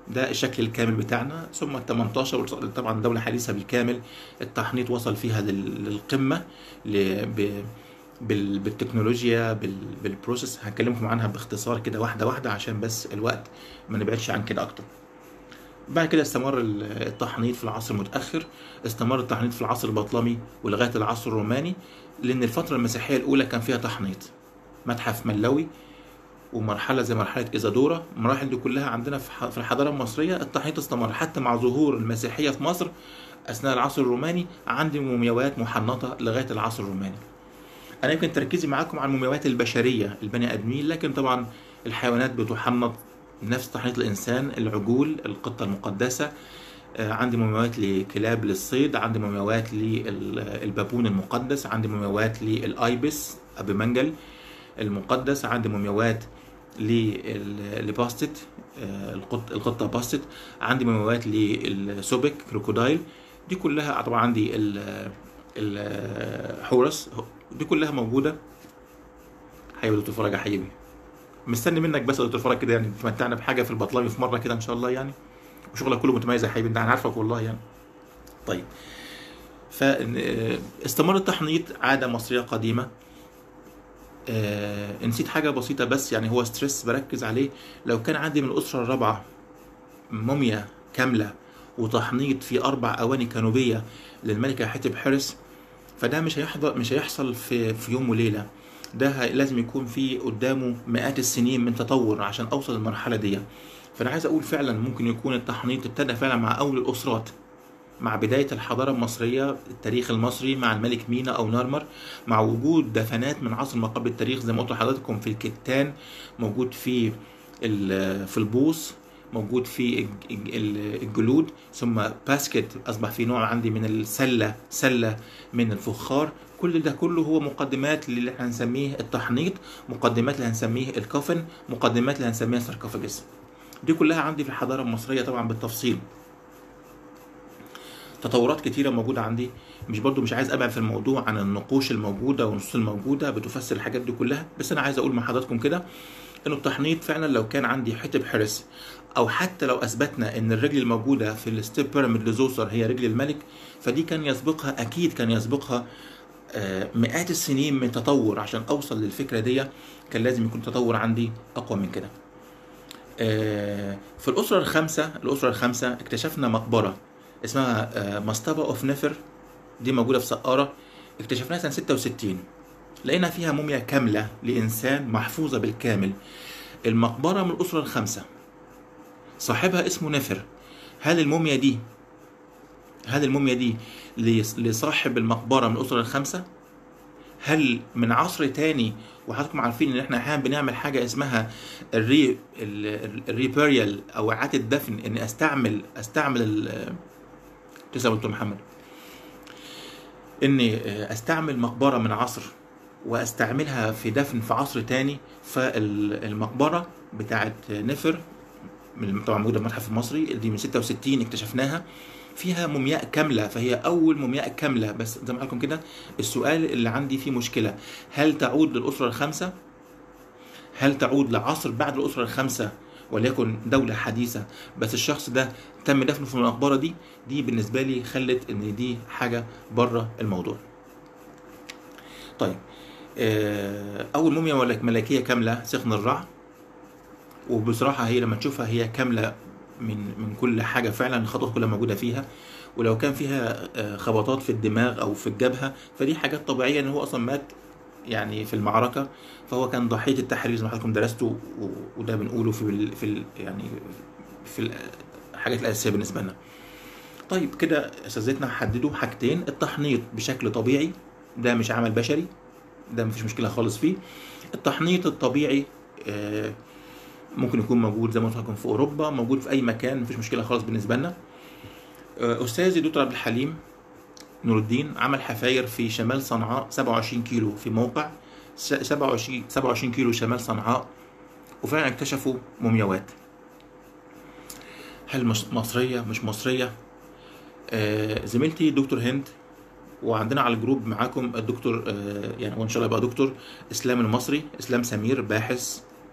ده الشكل الكامل بتاعنا ثم ال 18 طبعا دولة حديثة بالكامل التحنيط وصل فيها لل- للقمة ل- ب- بال- بالتكنولوجيا بال- بالبروسيس هكلمكم عنها باختصار كده واحدة واحدة عشان بس الوقت ما نبعدش عن كده أكتر بعد كده استمر ال- التحنيط في العصر المتأخر استمر التحنيط في العصر البطلمي ولغاية العصر الروماني لأن الفترة المسيحية الأولى كان فيها تحنيط متحف ملوي ومرحلة زي مرحلة إيزادورا المراحل دي كلها عندنا في ح- في الحضارة المصرية التحنيط استمر حتى مع ظهور المسيحية في مصر أثناء العصر الروماني عندي مومياوات محنطة لغاية العصر الروماني أنا يمكن تركيزي معاكم على المومياوات البشرية البني آدمين لكن طبعا الحيوانات بتحنط نفس تحنيط الإنسان العجول القطة المقدسة آه، عندي مومياوات لكلاب للصيد عندي مومياوات للبابون المقدس عندي مومياوات للآيبس أبي منجل المقدس عندي مومياوات لل- لباستت آه، القط القطة باستت عندي مومياوات للسوبك كروكودايل دي كلها طبعا عندي ال- الحورس دي كلها موجودة حبيبي دكتور فرج يا حبيبي مستني منك بس يا دكتور فرج كده يعني تمتعنا بحاجة في البطلمي في مرة كده إن شاء الله يعني وشغلك كله متميز يا حبيبي انت انا عارفك والله يعني طيب فاستمر التحنيط عادة مصرية قديمة آه، نسيت حاجة بسيطة بس يعني هو ستريس بركز عليه لو كان عندي من الأسرة الرابعة موميا كاملة وتحنيط في أربع أواني كانوبية للملكة حتب حرس فده مش هيحضر مش هيحصل في في يوم وليلة ده هي- لازم يكون في قدامه مئات السنين من تطور عشان أوصل للمرحلة دي فأنا عايز أقول فعلا ممكن يكون التحنيط ابتدى فعلا مع أول الأسرات مع بداية الحضارة المصرية التاريخ المصري مع الملك مينا أو نارمر مع وجود دفنات من عصر ما قبل التاريخ زي ما قلت لحضراتكم في الكتان موجود في ال- في البوص موجود في الج- الج- الجلود ثم باسكت أصبح في نوع عندي من السلة سلة من الفخار كل ده كله هو مقدمات اللي احنا هنسميه التحنيط مقدمات اللي هنسميه الكفن مقدمات اللي هنسميها ساركوفاجس دي كلها عندي في الحضارة المصرية طبعا بالتفصيل تطورات كتيرة موجودة عندي مش برضو مش عايز ابعد في الموضوع عن النقوش الموجودة والنصوص الموجودة بتفسر الحاجات دي كلها بس انا عايز اقول مع حضراتكم كده انه التحنيط فعلا لو كان عندي حتب حرس او حتى لو اثبتنا ان الرجل الموجودة في الستيب بيراميد لزوسر هي رجل الملك فدي كان يسبقها اكيد كان يسبقها آه، مئات السنين من تطور عشان اوصل للفكرة دي كان لازم يكون تطور عندي اقوى من كده آه، في الأسرة الخامسة الأسرة الخامسة اكتشفنا مقبرة اسمها آه، مصطبة أوف نفر دي موجودة في سقارة اكتشفناها سنة 66 لقينا فيها موميا كاملة لإنسان محفوظة بالكامل المقبرة من الأسرة الخامسة صاحبها اسمه نفر هل الموميا دي هل الموميا دي لص- لصاحب المقبرة من الأسرة الخامسة هل من عصر تاني وحضراتكم عارفين ان احنا احيانا بنعمل حاجه اسمها الري ال- ال- الريبيريال او اعاده الدفن ان استعمل استعمل ال- تسلم يا دكتور محمد اني استعمل مقبره من عصر واستعملها في دفن في عصر تاني فالمقبره بتاعت نفر من طبعا موجوده في المتحف المصري دي من 66 اكتشفناها فيها مومياء كامله فهي اول مومياء كامله بس زي ما قلت لكم كده السؤال اللي عندي فيه مشكله هل تعود للاسره الخامسه هل تعود لعصر بعد الاسره الخامسه وليكن دولة حديثة بس الشخص ده تم دفنه في المقبرة دي دي بالنسبة لي خلت ان دي حاجة بره الموضوع طيب آه، اول موميا ملك- ملكية كاملة سخن الرع وبصراحة هي لما تشوفها هي كاملة من من كل حاجة فعلا الخطوات كلها موجودة فيها ولو كان فيها آه، خبطات في الدماغ او في الجبهة فدي حاجات طبيعية ان هو اصلا مات يعني في المعركة فهو كان ضحية التحرير زي ما حضراتكم درستوا و- وده بنقوله في ال في ال يعني في الحاجات الأساسية بالنسبة لنا. طيب كده اساتذتنا حددوا حاجتين التحنيط بشكل طبيعي ده مش عمل بشري ده مفيش مشكلة خالص فيه. التحنيط الطبيعي آه، ممكن يكون موجود زي ما قلت لكم في اوروبا موجود في اي مكان مفيش مشكله خالص بالنسبه لنا آه، استاذي دكتور عبد الحليم نور الدين عمل حفاير في شمال صنعاء 27 كيلو في موقع س- 27 27 كيلو شمال صنعاء وفعلا اكتشفوا مومياوات هل مش مصريه مش مصريه آه، زميلتي دكتور هند وعندنا على الجروب معاكم الدكتور آه، يعني هو ان شاء الله يبقى دكتور اسلام المصري اسلام سمير باحث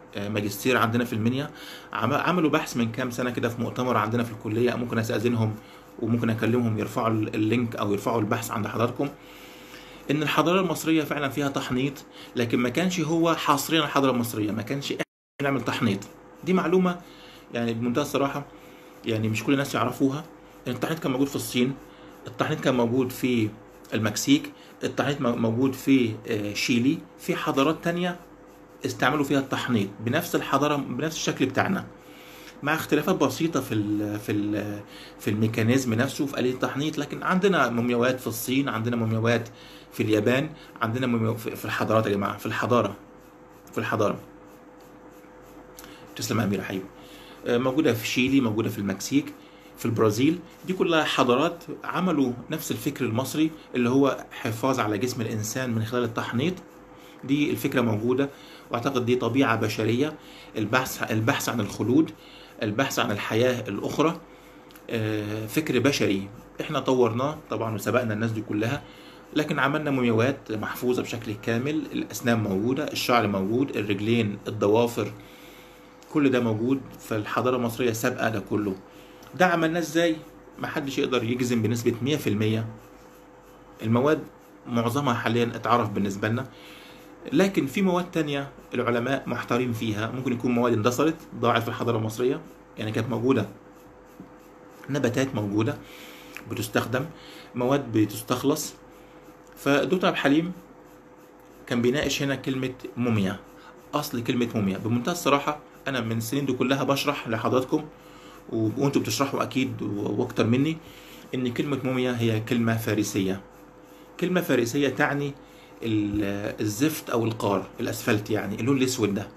آه، ماجستير عندنا في المنيا عم- عملوا بحث من كام سنه كده في مؤتمر عندنا في الكليه ممكن استاذنهم وممكن اكلمهم يرفعوا ال- اللينك او يرفعوا البحث عند حضراتكم ان الحضاره المصريه فعلا فيها تحنيط لكن ما كانش هو حصريا الحضاره المصريه ما كانش احنا نعمل تحنيط دي معلومه يعني بمنتهى الصراحه يعني مش كل الناس يعرفوها ان التحنيط كان موجود في الصين التحنيط كان موجود في المكسيك التحنيط مو- موجود في آه، شيلي في حضارات تانية استعملوا فيها التحنيط بنفس الحضاره بنفس الشكل بتاعنا مع اختلافات بسيطة في ال في ال في الميكانيزم نفسه في آلية التحنيط لكن عندنا مومياوات في الصين عندنا مومياوات في اليابان عندنا مومياوات في في الحضارات يا جماعة في الحضارة في الحضارة تسلم يا أميرة حبيبي آه، موجودة في شيلي موجودة في المكسيك في البرازيل دي كلها حضارات عملوا نفس الفكر المصري اللي هو حفاظ على جسم الإنسان من خلال التحنيط دي الفكرة موجودة واعتقد دي طبيعة بشرية البحث البحث عن الخلود البحث عن الحياة الأخرى آه، فكر بشري احنا طورناه طبعا وسبقنا الناس دي كلها لكن عملنا مومياوات محفوظة بشكل كامل الأسنان موجودة الشعر موجود الرجلين الضوافر كل ده موجود فالحضارة المصرية سابقة ده كله ده عملناه ازاي محدش يقدر يجزم بنسبة 100% المواد معظمها حاليا اتعرف بالنسبة لنا لكن في مواد تانية العلماء محتارين فيها ممكن يكون مواد اندثرت ضاعت في الحضارة المصرية يعني كانت موجودة نباتات موجودة بتستخدم مواد بتستخلص فدكتور عبد الحليم كان بيناقش هنا كلمة موميا أصل كلمة موميا بمنتهى الصراحة أنا من السنين دي كلها بشرح لحضراتكم و- وأنتوا بتشرحوا أكيد و- وأكتر مني إن كلمة موميا هي كلمة فارسية كلمة فارسية تعني ال- الزفت أو القار الأسفلت يعني اللون الأسود ده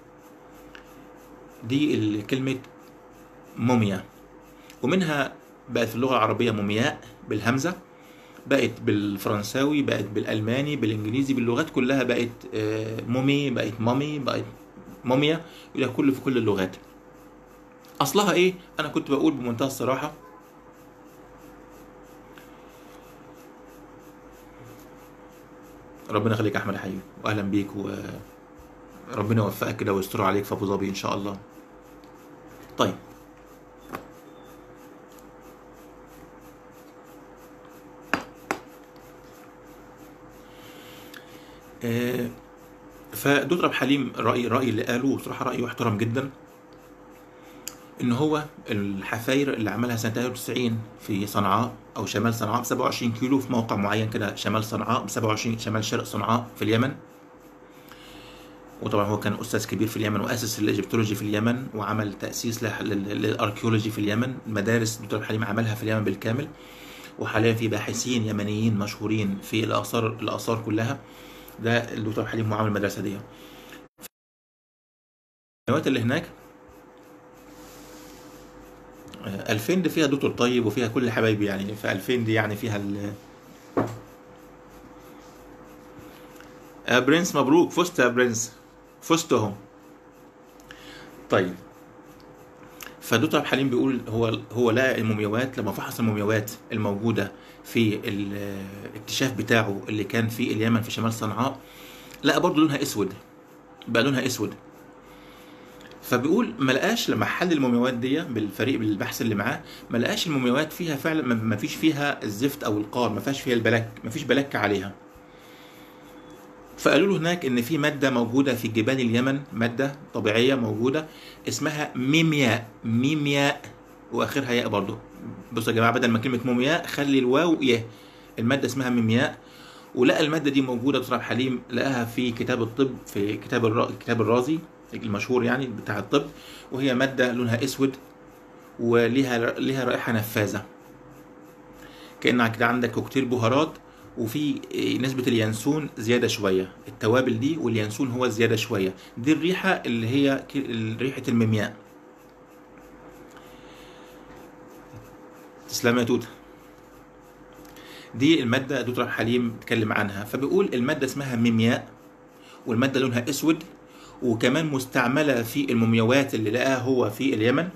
دي ال- كلمة موميا ومنها بقت في اللغة العربية مومياء بالهمزة بقت بالفرنساوي بقت بالألماني بالإنجليزي باللغات كلها بقت آه، مومي بقت مامي بقت موميا إلى كل في كل اللغات أصلها إيه؟ أنا كنت بقول بمنتهى الصراحة ربنا يخليك يا أحمد يا حبيبي وأهلا بيك وربنا يوفقك كده ويستر عليك في أبو ظبي إن شاء الله طيب آه، فدكتور عبد الحليم الرأي الرأي اللي قاله بصراحة رأي محترم جدا إن هو الحفاير اللي عملها سنة 93 في صنعاء أو شمال صنعاء ب 27 كيلو في موقع معين كده شمال صنعاء ب 27 شمال شرق صنعاء في اليمن وطبعا هو كان أستاذ كبير في اليمن وأسس الإيجيبتولوجي في اليمن وعمل تأسيس لح- لل- للأركيولوجي في اليمن مدارس دكتور عبد الحليم عملها في اليمن بالكامل وحاليا في باحثين يمنيين مشهورين في الآثار الآثار كلها ده الدكتور عبد الحليم معامل المدرسة دي القنوات اللي هناك آه، 2000 دي فيها دكتور طيب وفيها كل حبايبي يعني ف 2000 دي يعني فيها ال آه، برنس مبروك فزت يا برنس فزت اهو طيب فدكتور عبد الحليم بيقول هو هو لقى المومياوات لما فحص المومياوات الموجوده في الاكتشاف بتاعه اللي كان في اليمن في شمال صنعاء لقى برضه لونها اسود بقى لونها اسود فبيقول ما لقاش لما حل المومياوات دي بالفريق بالبحث اللي معاه ما لقاش المومياوات فيها فعلا ما- ما فيش فيها الزفت او القار ما فيهاش فيها البلاك ما فيش بلاك عليها فقالوا له هناك ان في ماده موجوده في جبال اليمن ماده طبيعيه موجوده اسمها ميمياء ميمياء واخرها ياء برضه بصوا يا جماعه بدل ما كلمه مومياء خلي الواو ياء الماده اسمها ميمياء ولقى الماده دي موجوده دكتور عبد الحليم لقاها في كتاب الطب في كتاب الر... كتاب الرازي المشهور يعني بتاع الطب وهي ماده لونها اسود وليها ليها رائحه نفاذه كانك كده عندك كوكتيل بهارات وفي نسبة اليانسون زيادة شوية التوابل دي واليانسون هو زيادة شوية دي الريحة اللي هي ك- ريحة الميمياء تسلم يا توته دي المادة دكتور عبد الحليم اتكلم عنها فبيقول المادة اسمها ميمياء والمادة لونها اسود وكمان مستعملة في المومياوات اللي لقاها هو في اليمن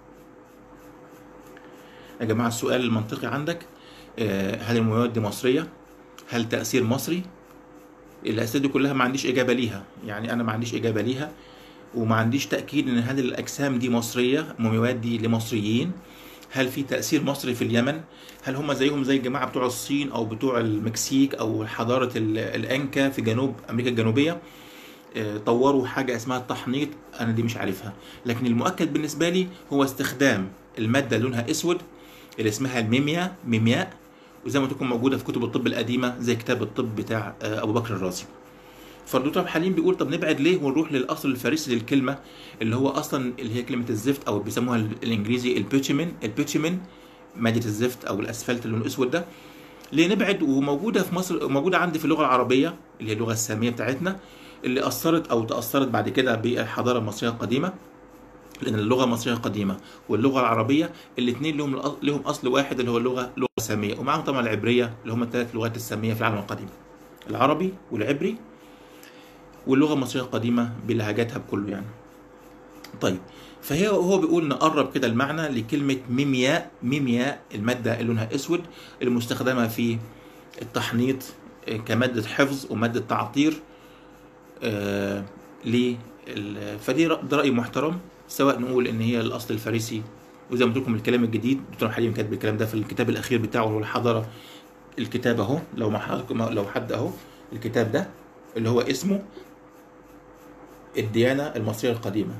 يا جماعة السؤال المنطقي عندك آه، هل المومياوات دي مصرية؟ هل تأثير مصري؟ الأسئلة دي كلها ما عنديش إجابة ليها يعني أنا ما عنديش إجابة ليها وما عنديش تاكيد ان هل الاجسام دي مصريه مومياوات دي لمصريين هل في تاثير مصري في اليمن هل هم زيهم زي الجماعه بتوع الصين او بتوع المكسيك او حضاره ال- الانكا في جنوب امريكا الجنوبيه آه، طوروا حاجه اسمها التحنيط انا دي مش عارفها لكن المؤكد بالنسبه لي هو استخدام الماده اللي لونها اسود اللي اسمها الميمياء ميمياء وزي ما تكون موجوده في كتب الطب القديمه زي كتاب الطب بتاع آه، ابو بكر الرازي فالدكتور حليم بيقول طب نبعد ليه ونروح للاصل الفارسي للكلمه اللي هو اصلا اللي هي كلمه الزفت او بيسموها ال- الانجليزي البيتشمن البيتشمن ماده الزفت او الاسفلت اللون الاسود ده ليه نبعد وموجوده في مصر موجوده عندي في اللغه العربيه اللي هي اللغه الساميه بتاعتنا اللي اثرت او تاثرت بعد كده بالحضاره المصريه القديمه لان اللغه المصريه القديمه واللغه العربيه الاثنين لهم الأ- لهم اصل واحد اللي هو اللغه لغه ساميه ومعاهم طبعا العبريه اللي هم الثلاث لغات الساميه في العالم القديم العربي والعبري واللغه المصريه القديمه بلهجاتها بكله يعني طيب فهي هو بيقول نقرب كده المعنى لكلمه ميمياء ميمياء الماده اللي لونها اسود المستخدمه في التحنيط آه، كماده حفظ وماده تعطير آه ليه ال- فدي رأ- ده راي محترم سواء نقول ان هي الاصل الفارسي وزي ما قلت لكم الكلام الجديد دكتور حليم كاتب الكلام ده في الكتاب الاخير بتاعه اللي هو الحضاره الكتاب اهو لو ما حد لو حد اهو الكتاب ده اللي هو اسمه الديانه المصريه القديمه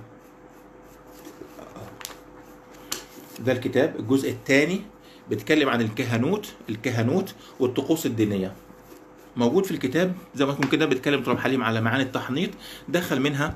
ده الكتاب الجزء الثاني بيتكلم عن الكهنوت الكهنوت والطقوس الدينيه موجود في الكتاب زي ما يكون كده بيتكلم دكتور حليم على معاني التحنيط دخل منها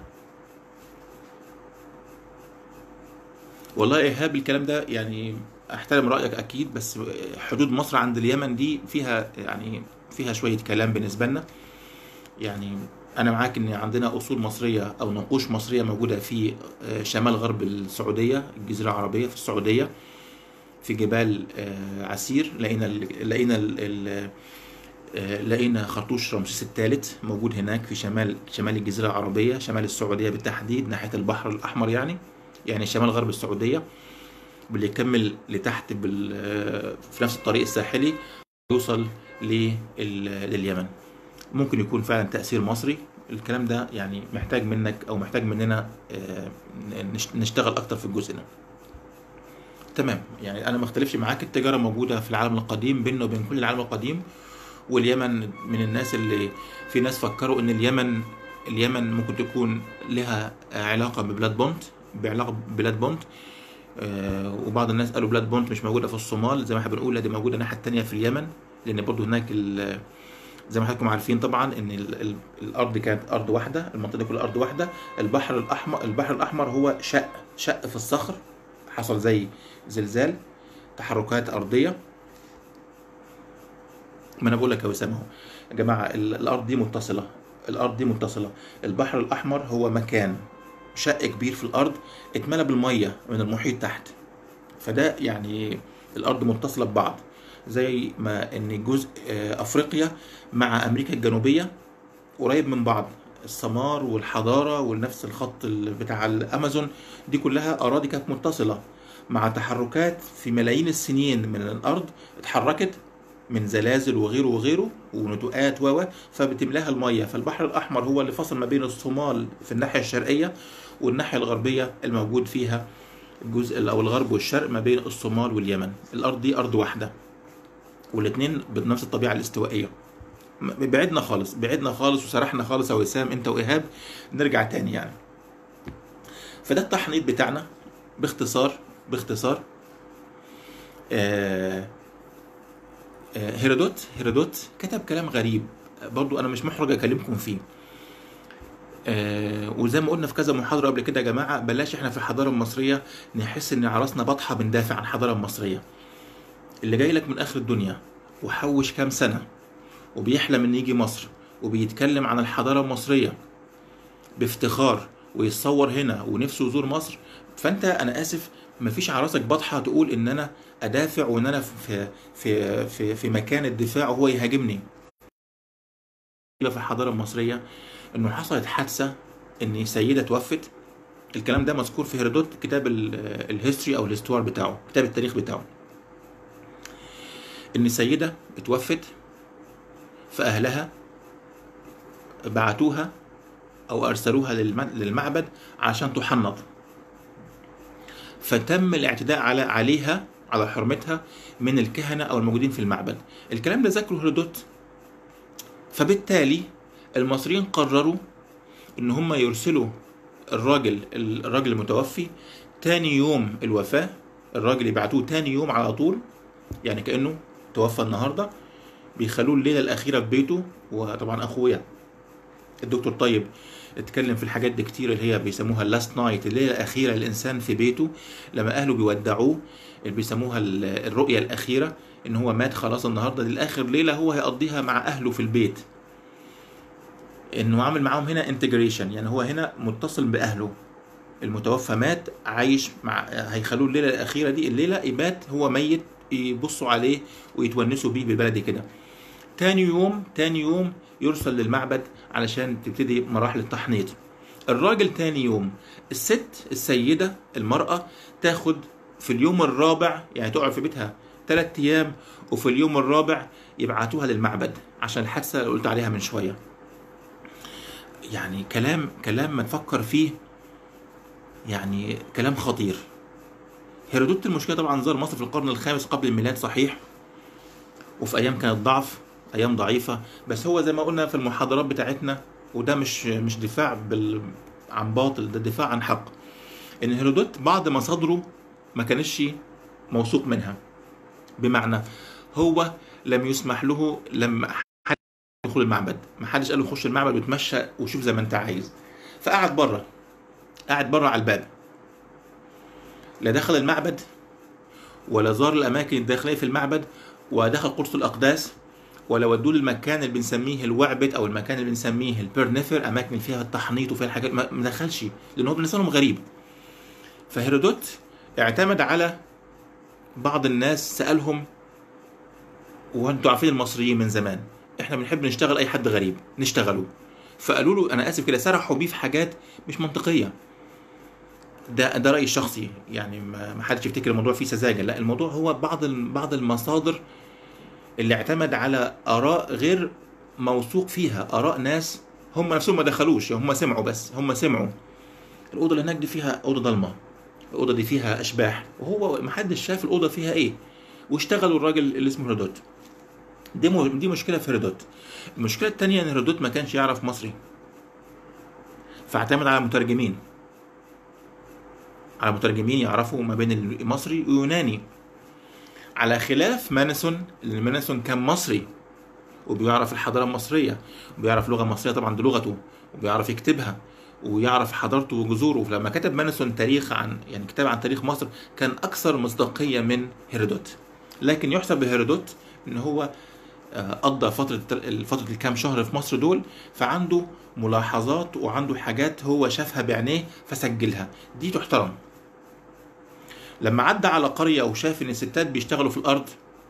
والله يا ايهاب الكلام ده يعني احترم رايك اكيد بس حدود مصر عند اليمن دي فيها يعني فيها شويه كلام بالنسبه لنا يعني انا معاك ان عندنا اصول مصريه او نقوش مصريه موجوده في آه، شمال غرب السعوديه الجزيره العربيه في السعوديه في جبال آه، عسير لقينا ال- لقينا ال- ال- آه، لقينا خرطوش رمسيس الثالث موجود هناك في شمال شمال الجزيره العربيه شمال السعوديه بالتحديد ناحيه البحر الاحمر يعني يعني شمال غرب السعوديه واللي يكمل لتحت بال آه، في نفس الطريق الساحلي يوصل لل- لليمن ممكن يكون فعلا تاثير مصري الكلام ده يعني محتاج منك او محتاج مننا آه، نش- نشتغل اكتر في الجزء ده تمام يعني انا ما اختلفش معاك التجاره موجوده في العالم القديم بيننا وبين كل العالم القديم واليمن من الناس اللي في ناس فكروا ان اليمن اليمن ممكن تكون لها علاقه ببلاد بونت بعلاقه ببلاد بونت آه، وبعض الناس قالوا بلاد بونت مش موجوده في الصومال زي ما احنا بنقول لا دي موجوده الناحيه الثانيه في اليمن لان برضو هناك ال- زي ما حضراتكم عارفين طبعا ان ال ال الارض كانت ارض واحده المنطقه دي كلها ارض واحده البحر الاحمر البحر الاحمر هو شق شق في الصخر حصل زي زلزال تحركات ارضيه ما انا بقول لك يا وسام اهو يا جماعه ال- الارض دي متصله الارض دي متصله البحر الاحمر هو مكان شق كبير في الارض اتملى بالميه من المحيط تحت فده يعني الارض متصله ببعض زي ما ان جزء آه، افريقيا مع امريكا الجنوبيه قريب من بعض السمار والحضاره ونفس الخط ال- بتاع الامازون دي كلها اراضي كانت متصله مع تحركات في ملايين السنين من الارض اتحركت من زلازل وغيره وغيره ونتوءات و و فبتملاها الميه فالبحر الاحمر هو اللي فصل ما بين الصومال في الناحيه الشرقيه والناحيه الغربيه الموجود فيها الجزء او الغرب والشرق ما بين الصومال واليمن الارض دي ارض واحده والاثنين بنفس الطبيعه الاستوائيه م- بعدنا خالص بعدنا خالص وسرحنا خالص يا وسام انت وايهاب نرجع تاني يعني فده التحنيط بتاعنا باختصار باختصار آه آه هيرودوت هيرودوت كتب كلام غريب برضو انا مش محرج اكلمكم فيه آه وزي ما قلنا في كذا محاضره قبل كده يا جماعه بلاش احنا في الحضاره المصريه نحس ان عرسنا بطحه بندافع عن الحضاره المصريه اللي جاي لك من اخر الدنيا وحوش كام سنه وبيحلم ان يجي مصر وبيتكلم عن الحضاره المصريه بافتخار ويتصور هنا ونفسه يزور مصر فانت انا اسف مفيش على راسك بطحه تقول ان انا ادافع وان انا في في في في مكان الدفاع وهو يهاجمني في الحضاره المصريه انه حصلت حادثه ان سيده توفت الكلام ده مذكور في هيرودوت كتاب الهيستوري او الهستوار بتاعه كتاب التاريخ بتاعه ان سيده اتوفت فاهلها بعتوها او ارسلوها للم- للمعبد عشان تحنط فتم الاعتداء على عليها على حرمتها من الكهنة أو الموجودين في المعبد الكلام ده ذكره هيرودوت فبالتالي المصريين قرروا إن هم يرسلوا الراجل الراجل المتوفي تاني يوم الوفاة الراجل يبعتوه تاني يوم على طول يعني كأنه توفى النهاردة بيخلوه الليلة الأخيرة في بيته وطبعا أخويا الدكتور طيب اتكلم في الحاجات دي كتير اللي هي بيسموها اللاست نايت الليله الاخيره للانسان في بيته لما اهله بيودعوه اللي بيسموها ال- الرؤيه الاخيره ان هو مات خلاص النهارده دي الاخر ليله هو هيقضيها مع اهله في البيت انه عامل معاهم هنا انتجريشن يعني هو هنا متصل باهله المتوفى مات عايش مع هيخلوه الليله الاخيره دي الليله يبات هو ميت يبصوا عليه ويتونسوا بيه بالبلدي كده تاني يوم تاني يوم يرسل للمعبد علشان تبتدي مراحل التحنيط الراجل تاني يوم الست السيدة المرأة تاخد في اليوم الرابع يعني تقعد في بيتها ثلاث أيام وفي اليوم الرابع يبعتوها للمعبد عشان الحادثة اللي قلت عليها من شوية يعني كلام كلام ما نفكر فيه يعني كلام خطير هيرودوت المشكلة طبعا زار مصر في القرن الخامس قبل الميلاد صحيح وفي ايام كانت ضعف ايام ضعيفه بس هو زي ما قلنا في المحاضرات بتاعتنا وده مش مش دفاع بال عن باطل ده دفاع عن حق ان هيرودوت بعض مصادره ما كانش موثوق منها بمعنى هو لم يسمح له لما حد يدخل المعبد ما حدش قال له خش المعبد وتمشى وشوف زي ما انت عايز فقعد بره قعد بره على الباب لا دخل المعبد ولا زار الاماكن الداخليه في المعبد ودخل قدس الاقداس ولا ودوه للمكان اللي بنسميه الوعبت او المكان اللي بنسميه البرنفر اماكن اللي فيها التحنيط وفيها الحاجات ما ما دخلش لان هو بالنسبه لهم غريب فهيرودوت اعتمد على بعض الناس سالهم وانتوا عارفين المصريين من زمان احنا بنحب نشتغل اي حد غريب نشتغله فقالوا له انا اسف كده سرحوا بيه في حاجات مش منطقيه ده ده رايي الشخصي يعني ما ما حدش يفتكر الموضوع فيه سذاجه لا الموضوع هو بعض ال- بعض المصادر اللي اعتمد على اراء غير موثوق فيها اراء ناس هم نفسهم ما دخلوش هم سمعوا بس هم سمعوا الاوضه اللي هناك دي فيها اوضه ضلمه الاوضه دي فيها اشباح وهو ما حدش شاف الاوضه فيها ايه واشتغلوا الراجل اللي اسمه هيرودوت دي م- دي مشكله في هيرودوت المشكله الثانيه ان هيرودوت ما كانش يعرف مصري فاعتمد على مترجمين على مترجمين يعرفوا ما بين المصري ويوناني على خلاف مانسون لان مانسون كان مصري وبيعرف الحضاره المصريه وبيعرف لغه مصريه طبعا دي لغته وبيعرف يكتبها ويعرف حضارته وجذوره فلما كتب مانسون تاريخ عن يعني كتاب عن تاريخ مصر كان اكثر مصداقيه من هيرودوت لكن يحسب لهيرودوت ان هو آه، قضى فتره فتره الكام شهر في مصر دول فعنده ملاحظات وعنده حاجات هو شافها بعينيه فسجلها دي تحترم لما عدى على قريه وشاف ان الستات بيشتغلوا في الارض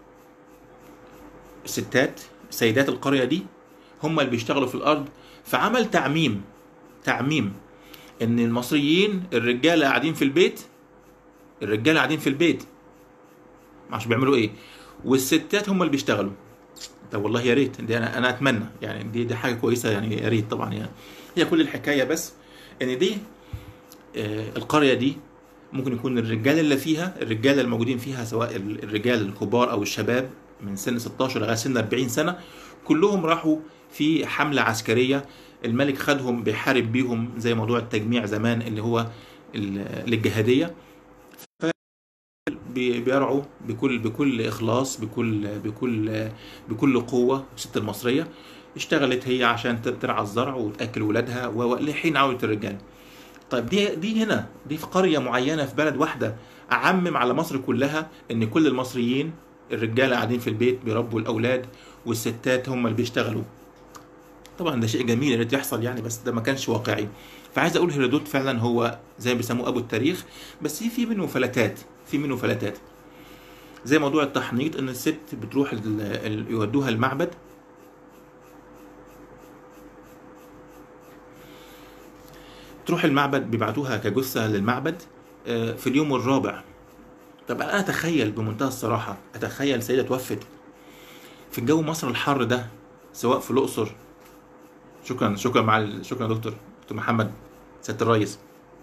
الستات سيدات القريه دي هم اللي بيشتغلوا في الارض فعمل تعميم تعميم ان المصريين الرجاله قاعدين في البيت الرجاله قاعدين في البيت معرفش بيعملوا ايه والستات هم اللي بيشتغلوا طب والله يا ريت دي انا انا اتمنى يعني دي دي حاجه كويسه يعني يا ريت طبعا يعني هي كل الحكايه بس ان دي آه، القريه دي ممكن يكون الرجال اللي فيها الرجال الموجودين فيها سواء ال- الرجال الكبار او الشباب من سن 16 لغايه سن 40 سنه كلهم راحوا في حمله عسكريه الملك خدهم بيحارب بيهم زي موضوع التجميع زمان اللي هو ال- الجهاديه بي- بيرعوا بكل بكل اخلاص بكل بكل بكل قوه الست المصريه اشتغلت هي عشان ت- ترعى الزرع وتاكل ولادها و- و- لحين عوده الرجال طيب دي دي هنا دي في قريه معينه في بلد واحده اعمم على مصر كلها ان كل المصريين الرجاله قاعدين في البيت بيربوا الاولاد والستات هم اللي بيشتغلوا طبعا ده شيء جميل يا ريت يحصل يعني بس ده ما كانش واقعي فعايز اقول هيرودوت فعلا هو زي ما بيسموه ابو التاريخ بس في في منه فلتات في منه فلتات زي موضوع التحنيط ان الست بتروح ال- ال- يودوها المعبد تروح المعبد بيبعتوها كجثة للمعبد آه، في اليوم الرابع طب انا اتخيل بمنتهى الصراحة اتخيل سيدة توفت في الجو مصر الحر ده سواء في الاقصر شكرا شكرا مع ال- شكرا يا دكتور دكتور محمد سياده الريس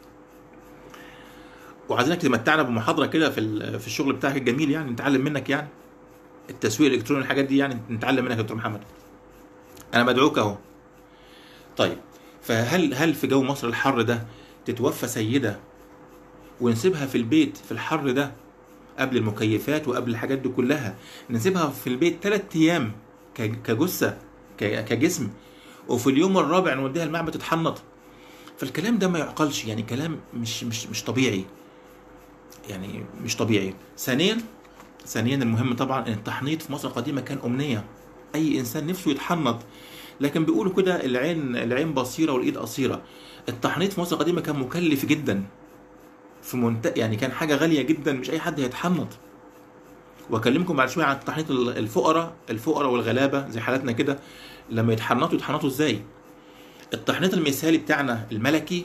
وعايزينك تمتعنا بمحاضره كده في ال- في الشغل بتاعك الجميل يعني نتعلم منك يعني التسويق الالكتروني الحاجات دي يعني نتعلم منك يا دكتور محمد انا بدعوك اهو طيب فهل هل في جو مصر الحر ده تتوفى سيده ونسيبها في البيت في الحر ده قبل المكيفات وقبل الحاجات دي كلها نسيبها في البيت ثلاث ايام ك- كجثه ك- كجسم وفي اليوم الرابع نوديها المعبد تتحنط فالكلام ده ما يعقلش يعني كلام مش مش مش طبيعي يعني مش طبيعي ثانيا ثانيا المهم طبعا ان التحنيط في مصر القديمه كان امنيه اي انسان نفسه يتحنط لكن بيقولوا كده العين العين بصيره والايد قصيره التحنيط في مصر القديمه كان مكلف جدا في منت... يعني كان حاجه غاليه جدا مش اي حد هيتحنط واكلمكم بعد شويه عن تحنيط الفقراء الفقراء والغلابه زي حالاتنا كده لما يتحنطوا يتحنطوا ازاي التحنيط المثالي بتاعنا الملكي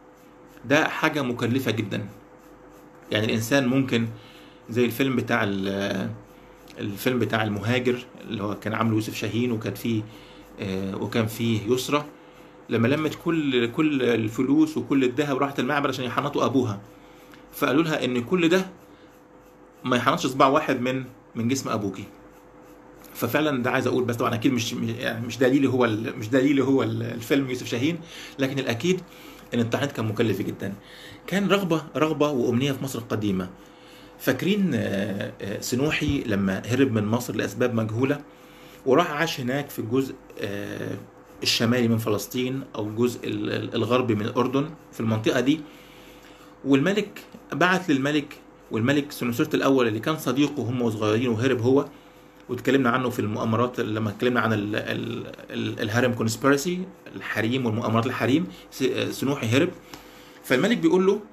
ده حاجه مكلفه جدا يعني الانسان ممكن زي الفيلم بتاع ال- الفيلم بتاع المهاجر اللي هو كان عامله يوسف شاهين وكان فيه آه، وكان فيه يسرى لما لمت كل كل الفلوس وكل الذهب راحت المعبد عشان يحنطوا ابوها فقالوا لها ان كل ده ما يحنطش صباع واحد من من جسم ابوكي ففعلا ده عايز اقول بس طبعا اكيد مش يعني مش دليلي هو ال- مش دليلي هو ال- الفيلم يوسف شاهين لكن الاكيد ان التحنيط كان مكلف جدا كان رغبه رغبه وامنيه في مصر القديمه فاكرين آه، آه، سنوحي لما هرب من مصر لاسباب مجهوله وراح عاش هناك في الجزء آه، الشمالي من فلسطين او الجزء ال- ال- الغربي من الاردن في المنطقه دي والملك بعت للملك والملك سنوسرت الاول اللي كان صديقه هم صغيرين وهرب هو واتكلمنا عنه في المؤامرات لما اتكلمنا عن ال ال ال الهرم كونسبيرسي الحريم والمؤامرات الحريم س- سنوحي هرب فالملك بيقول له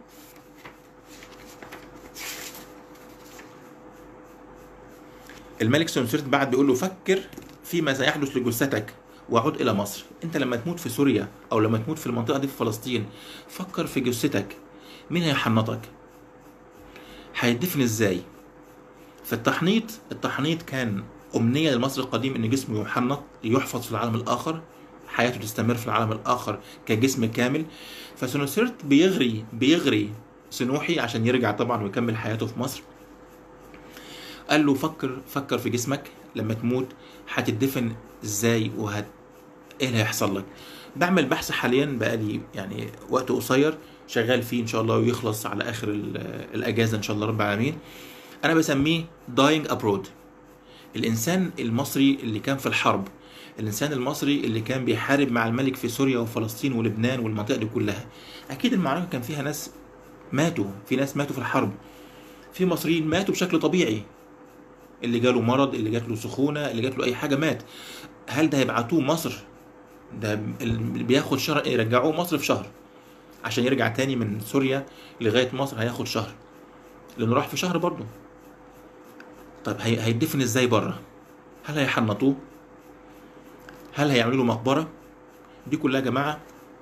الملك سنوسرت بعد بيقول له فكر فيما سيحدث لجثتك وعد الى مصر انت لما تموت في سوريا او لما تموت في المنطقه دي في فلسطين فكر في جثتك مين هيحنطك هيدفن ازاي فالتحنيط التحنيط كان امنيه للمصري القديم ان جسمه يحنط يحفظ في العالم الاخر حياته تستمر في العالم الاخر كجسم كامل فسنوسرت بيغري بيغري سنوحي عشان يرجع طبعا ويكمل حياته في مصر قال له فكر فكر في جسمك لما تموت هتدفن ازاي وهت ايه اللي هيحصل لك بعمل بحث حاليا بقالي يعني وقت قصير شغال فيه ان شاء الله ويخلص على اخر ال- الاجازه ان شاء الله رب العالمين انا بسميه dying abroad الانسان المصري اللي كان في الحرب الانسان المصري اللي كان بيحارب مع الملك في سوريا وفلسطين ولبنان والمنطقه دي كلها اكيد المعركه كان فيها ناس ماتوا في ناس ماتوا في الحرب في مصريين ماتوا بشكل طبيعي اللي جاله مرض اللي جات له سخونه اللي جات له اي حاجه مات هل ده هيبعتوه مصر ده اللي بياخد شهر يرجعوه مصر في شهر عشان يرجع تاني من سوريا لغايه مصر هياخد شهر لانه راح في شهر برضه طيب هي... هيدفن ازاي بره هل هيحنطوه هل هيعملوا له مقبره دي كلها يا جماعه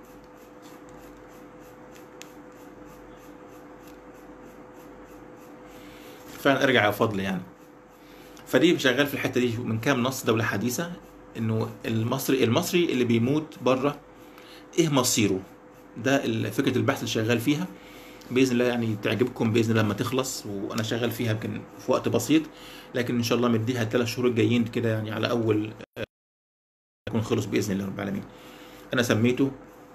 فعلا ارجع يا فضل يعني فدي شغال في الحته دي من كام نص دوله حديثه انه المصري المصري اللي بيموت بره ايه مصيره ده ال- فكره البحث اللي شغال فيها باذن الله يعني تعجبكم باذن الله لما تخلص وانا شغال فيها يمكن في وقت بسيط لكن ان شاء الله مديها الثلاث شهور الجايين كده يعني على اول آه، يكون خلص باذن الله رب العالمين انا سميته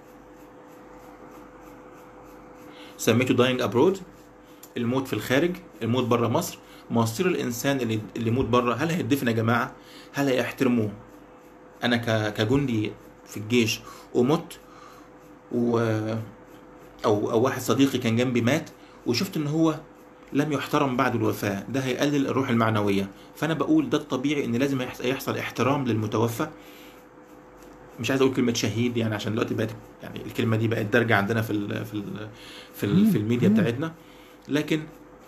سميته داينج ابرود الموت في الخارج الموت بره مصر مصير الانسان اللي اللي يموت بره هل هيدفن يا جماعه هل هيحترموه انا ك- كجندي في الجيش ومت و او او واحد صديقي كان جنبي مات وشفت ان هو لم يحترم بعد الوفاه ده هيقلل الروح المعنويه فانا بقول ده الطبيعي ان لازم يحص- يحصل احترام للمتوفى مش عايز اقول كلمه شهيد يعني عشان دلوقتي بقت يعني الكلمه دي بقت دارجه عندنا في ال في ال في, ال في الميديا بتاعتنا لكن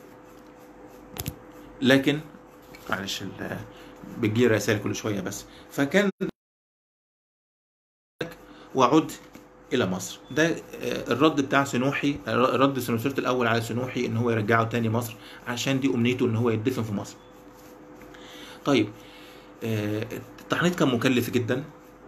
لكن معلش ال- بتجي رسائل كل شويه بس فكان وعد الى مصر ده آه، الرد بتاع سنوحي رد سنوسرت الاول على سنوحي ان هو يرجعه تاني مصر عشان دي امنيته ان هو يدفن في مصر طيب آه، التحنيط كان مكلف جدا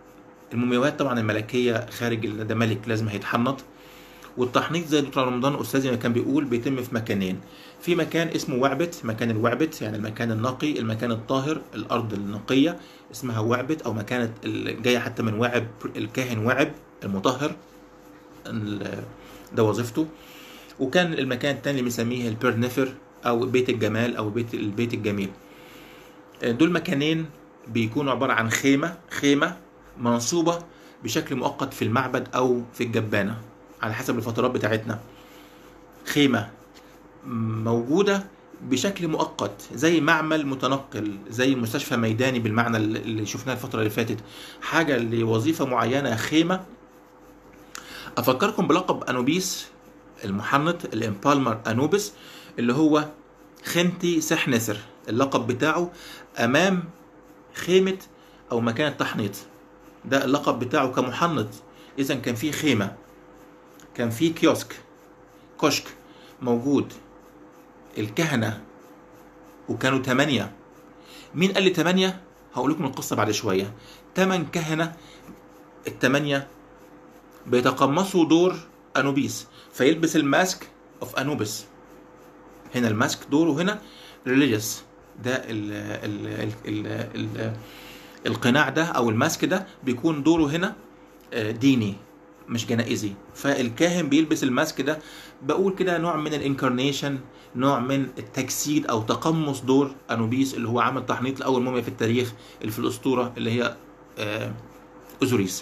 المومياوات طبعا الملكيه خارج ال- ده ملك لازم هيتحنط والتحنيط زي دكتور رمضان استاذي ما كان بيقول بيتم في مكانين في مكان اسمه وعبت مكان الوعبت يعني المكان النقي المكان الطاهر الارض النقيه اسمها وعبت او مكانه ال- جايه حتى من وعب الكاهن وعب المطهر ال- ده وظيفته وكان المكان التاني اللي بنسميه البرنفر او بيت الجمال او بيت البيت الجميل دول مكانين بيكونوا عباره عن خيمه خيمه منصوبه بشكل مؤقت في المعبد او في الجبانه على حسب الفترات بتاعتنا خيمه موجوده بشكل مؤقت زي معمل متنقل زي مستشفى ميداني بالمعنى اللي شفناه الفتره اللي فاتت حاجه لوظيفه معينه خيمه افكركم بلقب انوبيس المحنط الامبالمر انوبس اللي هو خنتي سحنسر اللقب بتاعه امام خيمه او مكان التحنيط ده اللقب بتاعه كمحنط اذا كان في خيمه كان في كيوسك كشك موجود الكهنه وكانوا ثمانيه مين قال لي ثمانيه هقول لكم القصه بعد شويه ثمان كهنه الثمانيه بيتقمصوا دور انوبيس فيلبس الماسك اوف انوبس هنا الماسك دوره هنا ريليجيوس ده ال ال ال ال ال القناع ده او الماسك ده بيكون دوره هنا آه، ديني مش جنائزي فالكاهن بيلبس الماسك ده بقول كده نوع من الانكارنيشن نوع من التجسيد او تقمص دور انوبيس اللي هو عمل تحنيط لاول موميا في التاريخ اللي في الاسطوره اللي هي آه، اوزوريس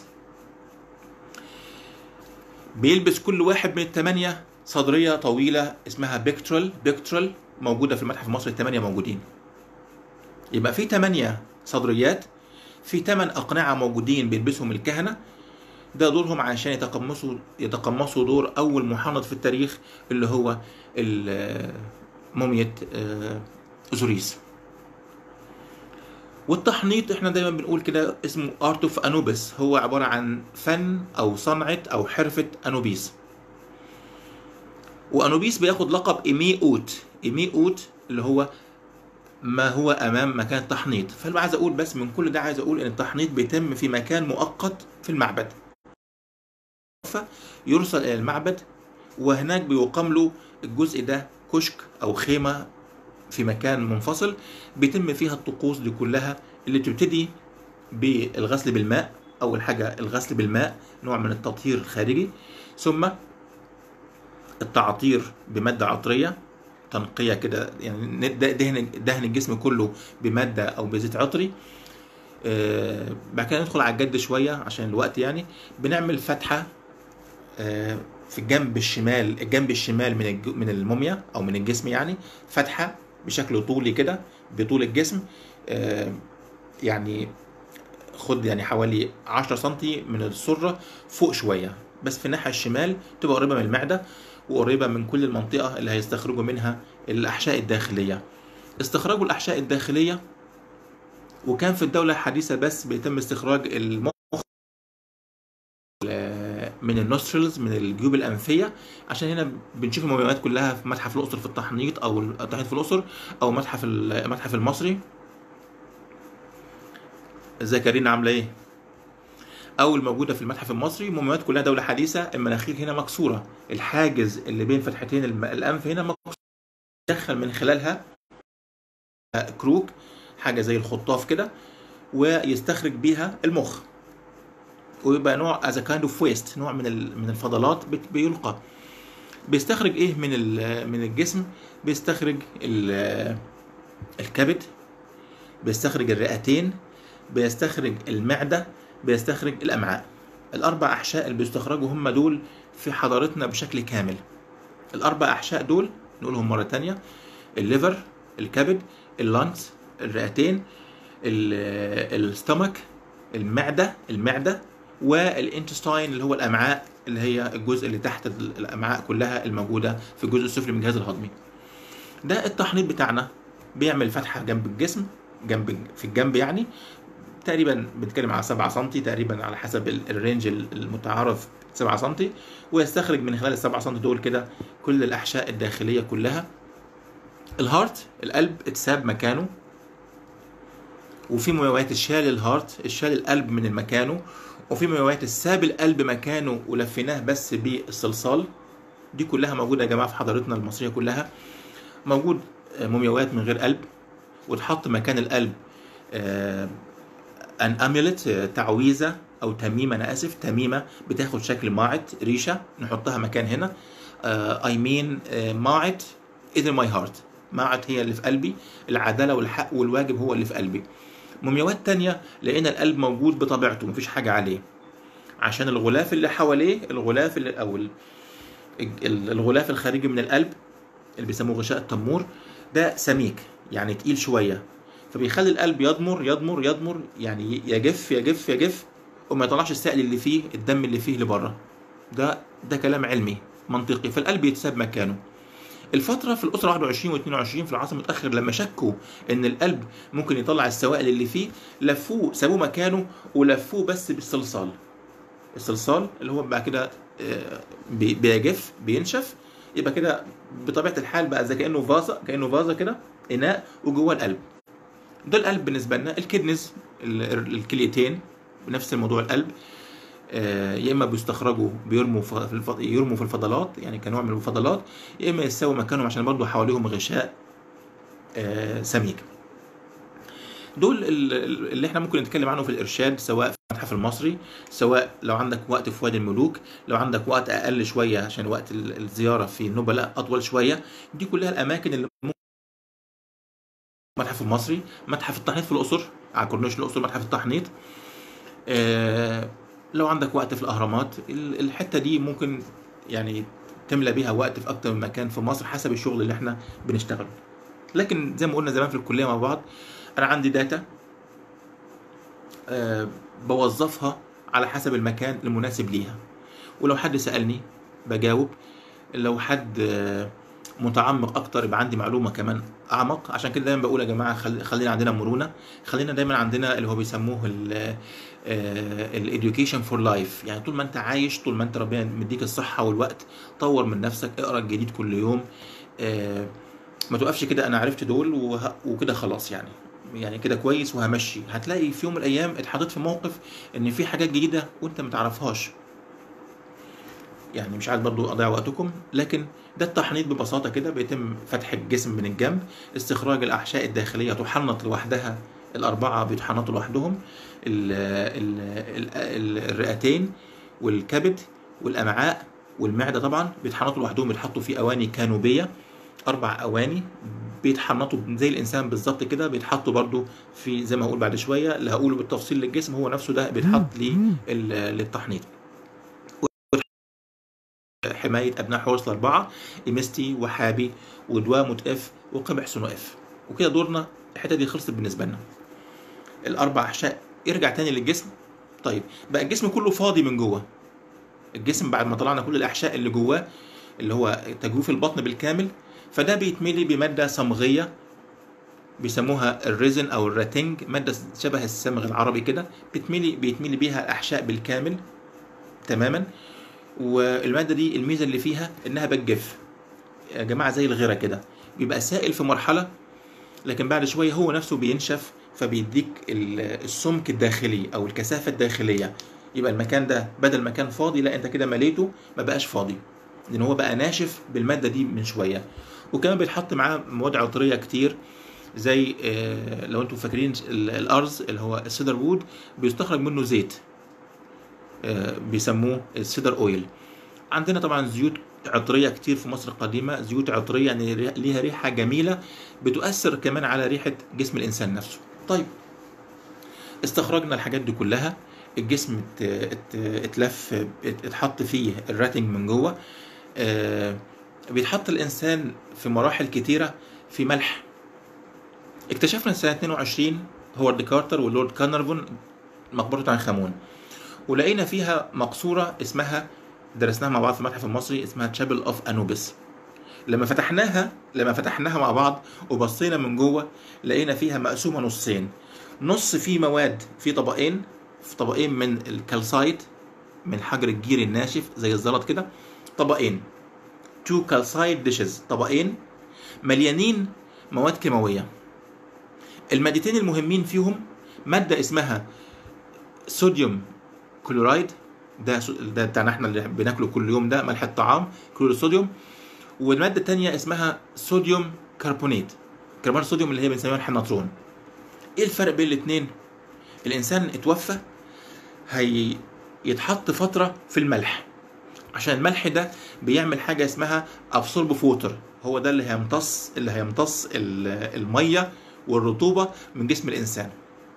بيلبس كل واحد من الثمانية صدرية طويلة اسمها بيكترال بيكترال موجودة في المتحف المصري الثمانية موجودين يبقى في ثمانية صدريات في ثمان أقنعة موجودين بيلبسهم الكهنة ده دورهم عشان يتقمصوا يتقمصوا دور أول محنط في التاريخ اللي هو ال- مومية آه، أوزوريس والتحنيط احنا دايما بنقول كده اسمه ارت اوف انوبس هو عباره عن فن او صنعه او حرفه انوبيس وانوبيس بياخد لقب ايمي اوت ايمي اوت اللي هو ما هو امام مكان التحنيط فانا عايز اقول بس من كل ده عايز اقول ان التحنيط بيتم في مكان مؤقت في المعبد يرسل الى المعبد وهناك بيقام له الجزء ده كشك او خيمه في مكان منفصل بيتم فيها الطقوس دي كلها اللي بتبتدي بالغسل بالماء اول حاجه الغسل بالماء نوع من التطهير الخارجي ثم التعطير بماده عطريه تنقيه كده يعني دهن دهن الجسم كله بماده او بزيت عطري آه بعد كده ندخل على الجد شويه عشان الوقت يعني بنعمل فتحه آه في الجنب الشمال الجنب الشمال من الج... من الموميا او من الجسم يعني فتحه بشكل طولي كده بطول الجسم آه يعني خد يعني حوالي 10 سم من السره فوق شويه بس في الناحيه الشمال تبقى قريبه من المعده وقريبه من كل المنطقه اللي هيستخرجوا منها الاحشاء الداخليه استخراجوا الاحشاء الداخليه وكان في الدوله الحديثه بس بيتم استخراج المخ من النوسترلز من الجيوب الانفيه عشان هنا بنشوف المومياوات كلها في متحف الاقصر في التحنيط او التحنيط في الاقصر او متحف المتحف المصري ازيك يا رينا عامله ايه او الموجوده في المتحف المصري مومياوات كلها دوله حديثه المناخير هنا مكسوره الحاجز اللي بين فتحتين الانف هنا مكسور يدخل من خلالها كروك حاجه زي الخطاف كده ويستخرج بيها المخ ويبقى نوع از كايند اوف ويست نوع من من الفضلات بيلقى بيستخرج ايه من من الجسم بيستخرج الكبد بيستخرج الرئتين بيستخرج المعده بيستخرج الامعاء الاربع احشاء اللي بيستخرجوا هم دول في حضارتنا بشكل كامل الاربع احشاء دول نقولهم مره تانية الليفر الكبد اللانس الرئتين الستمك المعده المعده والانتستاين اللي هو الامعاء اللي هي الجزء اللي تحت الامعاء كلها الموجوده في الجزء السفلي من الجهاز الهضمي ده التحنيط بتاعنا بيعمل فتحه جنب الجسم جنب في الجنب يعني تقريبا بنتكلم على 7 سم تقريبا على حسب الرينج المتعارف 7 سم ويستخرج من خلال ال 7 سم دول كده كل الاحشاء الداخليه كلها الهارت القلب اتساب مكانه وفي مومياوات الشال الهارت الشال القلب من مكانه وفي مومياوات ساب القلب مكانه ولفيناه بس بالصلصال دي كلها موجوده يا جماعه في حضارتنا المصريه كلها موجود مومياوات من غير قلب وتحط مكان القلب آه، ان اميلت تعويذه او تميمه انا اسف تميمه بتاخد شكل ماعت ريشه نحطها مكان هنا اي مين ماعت اذن ماي هارت ماعت هي اللي في قلبي العداله والحق والواجب هو اللي في قلبي مومياوات تانية لقينا القلب موجود بطبيعته مفيش حاجه عليه عشان الغلاف اللي حواليه الغلاف اللي او ال- ال- الغلاف الخارجي من القلب اللي بيسموه غشاء التمور ده سميك يعني تقيل شويه فبيخلي القلب يضمر يضمر يضمر يعني يجف يجف يجف وما يطلعش السائل اللي فيه الدم اللي فيه لبره ده ده كلام علمي منطقي فالقلب يتساب مكانه الفترة في الأسرة 21 و22 في العصر المتأخر لما شكوا إن القلب ممكن يطلع السوائل اللي فيه لفوه سابوه مكانه ولفوه بس بالصلصال الصلصال اللي هو بعد كده آه، بي- بيجف بينشف يبقى كده بطبيعة الحال بقى زي كأنه فازة كأنه فازة كده إناء وجوه القلب ده القلب بالنسبة لنا الكدنز ال- ال- الكليتين بنفس الموضوع القلب آه، يا اما بيستخرجوا بيرموا ف- في الف... يرموا في الفضلات يعني كنوع من الفضلات يا اما يساووا مكانهم عشان برضه حواليهم غشاء آه، سميك دول ال- ال- اللي احنا ممكن نتكلم عنه في الارشاد سواء في المتحف المصري سواء لو عندك وقت في وادي الملوك لو عندك وقت اقل شويه عشان وقت ال- الزياره في النبلاء اطول شويه دي كلها الاماكن اللي ممكن المتحف المصري متحف التحنيط في الاقصر على كورنيش الاقصر متحف التحنيط آه، لو عندك وقت في الاهرامات ال- الحته دي ممكن يعني تملى بيها وقت في اكتر من مكان في مصر حسب الشغل اللي احنا بنشتغله لكن زي ما قلنا زمان في الكليه مع بعض انا عندي داتا آه، بوظفها على حسب المكان المناسب ليها ولو حد سالني بجاوب لو حد آه، متعمق اكتر يبقى عندي معلومه كمان اعمق عشان كده دايما بقول يا جماعه خل- خلينا عندنا مرونه خلينا دايما عندنا اللي هو بيسموه الاديوكيشن فور لايف يعني طول ما انت عايش طول ما انت ربنا مديك الصحه والوقت طور من نفسك اقرا الجديد كل يوم آه، ما توقفش كده انا عرفت دول وه- وكده خلاص يعني يعني كده كويس وهمشي هتلاقي في يوم من الايام اتحطيت في موقف ان في حاجات جديده وانت ما تعرفهاش يعني مش عايز برضو اضيع وقتكم لكن ده التحنيط ببساطه كده بيتم فتح الجسم من الجنب استخراج الاحشاء الداخليه تحنط لوحدها الاربعه بيتحنطوا لوحدهم ال ال ال الرئتين والكبد والامعاء والمعده طبعا بيتحنطوا لوحدهم بيتحطوا في اواني كانوبيه اربع اواني بيتحنطوا زي الانسان بالظبط كده بيتحطوا برضو في زي ما هقول بعد شويه اللي هقوله بالتفصيل للجسم هو نفسه ده بيتحط لل- للتحنيط حمايه ابناء حورس الاربعه ايمستي وحابي ودوامة اف وقمح سنو اف وكده دورنا الحته دي خلصت بالنسبه لنا الاربع احشاء يرجع تاني للجسم طيب بقى الجسم كله فاضي من جوه الجسم بعد ما طلعنا كل الاحشاء اللي جواه اللي هو تجويف البطن بالكامل فده بيتملي بماده صمغيه بيسموها الريزن او الراتنج ماده شبه الصمغ العربي كده بتملي بيتملي بيها الاحشاء بالكامل تماما والماده دي الميزه اللي فيها انها بتجف يا جماعه زي الغيره كده بيبقى سائل في مرحله لكن بعد شويه هو نفسه بينشف فبيديك ال- السمك الداخلي او الكثافه الداخليه يبقى المكان ده بدل ما كان فاضي لا انت كده مليته ما بقاش فاضي لان هو بقى ناشف بالماده دي من شويه وكمان بيتحط معاه مواد عطريه كتير زي آه، لو انتم فاكرين ال- الارز اللي هو السيدر وود بيستخرج منه زيت آه، بيسموه السيدر اويل عندنا طبعا زيوت عطريه كتير في مصر القديمه زيوت عطريه يعني ري- ليها ريحه جميله بتؤثر كمان على ريحه جسم الانسان نفسه طيب استخرجنا الحاجات دي كلها الجسم ات- ات- اتلف ات- اتحط فيه الراتنج من جوه آه، بيتحط الانسان في مراحل كتيره في ملح اكتشفنا سنه 22 هوارد كارتر واللورد كارنرفون مقبره توت عنخ امون ولقينا فيها مقصوره اسمها درسناها مع بعض في المتحف المصري اسمها تشابل اوف انوبس لما فتحناها لما فتحناها مع بعض وبصينا من جوه لقينا فيها مقسومه نصين نص فيه مواد في طبقين في طبقين من الكالسايت من حجر الجير الناشف زي الزلط كده طبقين تو كالسايت ديشز طبقين مليانين مواد كيماويه المادتين المهمين فيهم ماده اسمها صوديوم كلورايد ده سو- ده بتاعنا احنا اللي بناكله كل يوم ده ملح الطعام كلور الصوديوم والماده الثانيه اسمها صوديوم كربونات كربونات الصوديوم اللي هي بنسميها ملح النطرون ايه الفرق بين الاثنين الانسان اتوفى هي يتحط فتره في الملح عشان الملح ده بيعمل حاجه اسمها ابسورب فوتر هو ده اللي هيمتص اللي هيمتص ال- الميه والرطوبه من جسم الانسان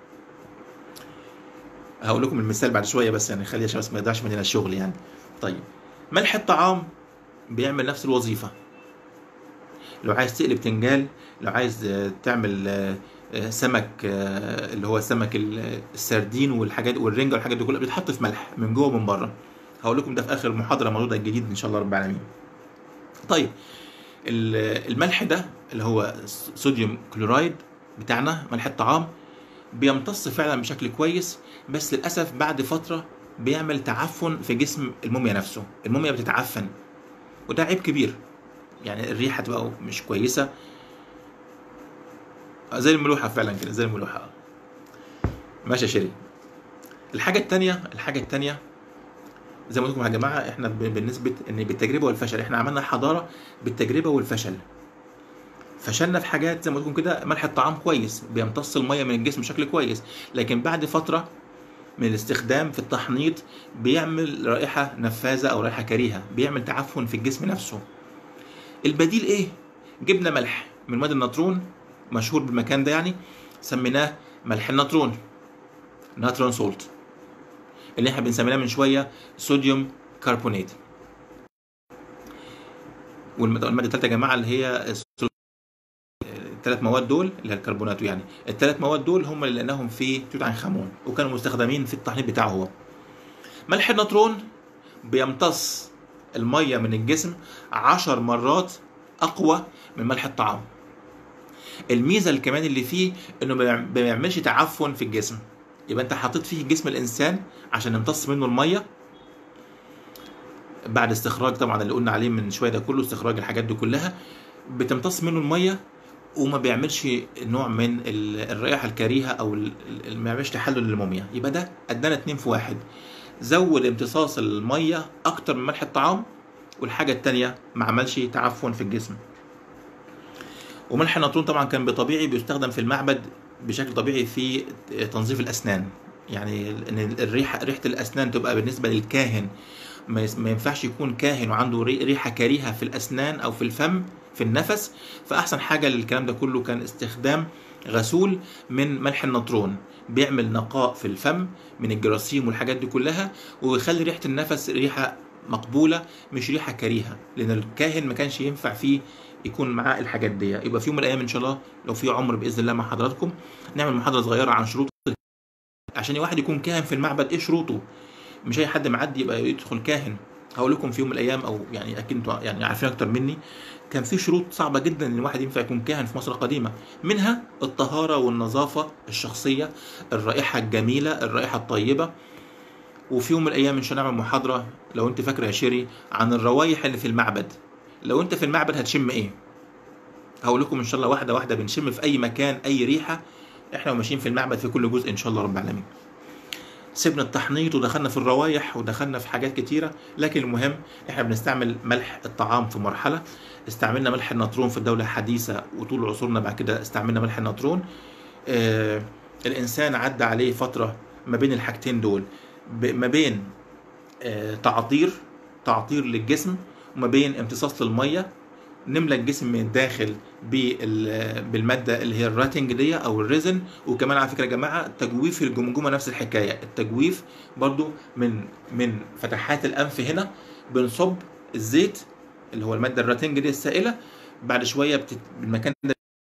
هقول لكم المثال بعد شويه بس يعني خلي عشان بس ما يضيعش مننا الشغل يعني طيب ملح الطعام بيعمل نفس الوظيفه لو عايز تقلي بتنجان لو عايز آه، تعمل آه، آه، سمك آه، اللي هو سمك ال- السردين والحاجات والرنجه والحاجات دي كلها بيتحط في ملح من جوه ومن بره هقول لكم ده في اخر محاضره الموضوع ده الجديد ان شاء الله رب العالمين طيب ال- الملح ده اللي هو صوديوم كلورايد بتاعنا ملح الطعام بيمتص فعلا بشكل كويس بس للاسف بعد فتره بيعمل تعفن في جسم الموميا نفسه الموميا بتتعفن وده عيب كبير يعني الريحه تبقى مش كويسه زي الملوحه فعلا كده زي الملوحه ماشي يا شيري الحاجه التانية الحاجه التانية زي ما قلت لكم يا جماعه احنا ب- بالنسبه ان بالتجربه والفشل احنا عملنا حضاره بالتجربه والفشل فشلنا في حاجات زي ما قلت لكم كده ملح الطعام كويس بيمتص الميه من الجسم بشكل كويس لكن بعد فتره من الاستخدام في التحنيط بيعمل رائحه نفاذه او رائحه كريهه بيعمل تعفن في الجسم نفسه البديل ايه جبنا ملح من وادي النطرون مشهور بالمكان ده يعني سميناه ملح النطرون ناترون سولت اللي احنا بنسميناه من شويه صوديوم كربونات والماده المادة الثالثه يا جماعه اللي هي الثلاث مواد دول اللي هي الكربونات يعني الثلاث مواد دول هم اللي لقيناهم في توت عنخ امون وكانوا مستخدمين في التحنيط بتاعه هو ملح النطرون بيمتص الميه من الجسم عشر مرات اقوى من ملح الطعام الميزه اللي كمان اللي فيه انه ما بيعم- ما بيعملش تعفن في الجسم يبقى انت حطيت فيه جسم الانسان عشان يمتص منه الميه بعد استخراج طبعا اللي قلنا عليه من شويه ده كله استخراج الحاجات دي كلها بتمتص منه الميه وما بيعملش نوع من ال- الرائحه الكريهه او ال- ال- ما بيعملش تحلل للموميا يبقى ده ادانا اتنين في واحد زود امتصاص الميه اكتر من ملح الطعام والحاجه التانيه ما عملش تعفن في الجسم وملح النطرون طبعا كان بطبيعي بيستخدم في المعبد بشكل طبيعي في تنظيف الاسنان يعني ان الريحه ريحه الاسنان تبقى بالنسبه للكاهن ما يس- ما ينفعش يكون كاهن وعنده ري- ريحه كريهه في الاسنان او في الفم في النفس فاحسن حاجه للكلام ده كله كان استخدام غسول من ملح النطرون بيعمل نقاء في الفم من الجراثيم والحاجات دي كلها ويخلي ريحه النفس ريحه مقبوله مش ريحه كريهه لان الكاهن ما كانش ينفع فيه يكون معاه الحاجات دي يبقى في يوم من الايام ان شاء الله لو في عمر باذن الله مع حضراتكم نعمل محاضره صغيره عن شروط عشان واحد يكون كاهن في المعبد ايه شروطه مش اي حد معدي يبقى يدخل كاهن هقول لكم في يوم من الايام او يعني اكيد انتوا يعني عارفين اكتر مني كان في شروط صعبه جدا ان الواحد ينفع يكون كاهن في مصر القديمه منها الطهاره والنظافه الشخصيه الرائحه الجميله الرائحه الطيبه وفي يوم من الايام ان شاء الله نعمل محاضره لو انت فاكره يا شيري عن الروايح اللي في المعبد لو انت في المعبد هتشم ايه هقول لكم ان شاء الله واحده واحده بنشم في اي مكان اي ريحه احنا وماشيين في المعبد في كل جزء ان شاء الله رب العالمين سيبنا التحنيط ودخلنا في الروايح ودخلنا في حاجات كتيرة لكن المهم احنا بنستعمل ملح الطعام في مرحلة استعملنا ملح النطرون في الدولة الحديثة وطول عصورنا بعد كده استعملنا ملح النطرون آه الإنسان عدى عليه فترة ما بين الحاجتين دول ب- ما بين آه تعطير تعطير للجسم وما بين امتصاص للمية نملى الجسم من الداخل بال- بالماده اللي هي الراتنج دي او الريزن وكمان على فكره يا جماعه تجويف الجمجمه نفس الحكايه التجويف برضو من من فتحات الانف هنا بنصب الزيت اللي هو الماده الراتنج دي السائله بعد شويه بتت... المكان ده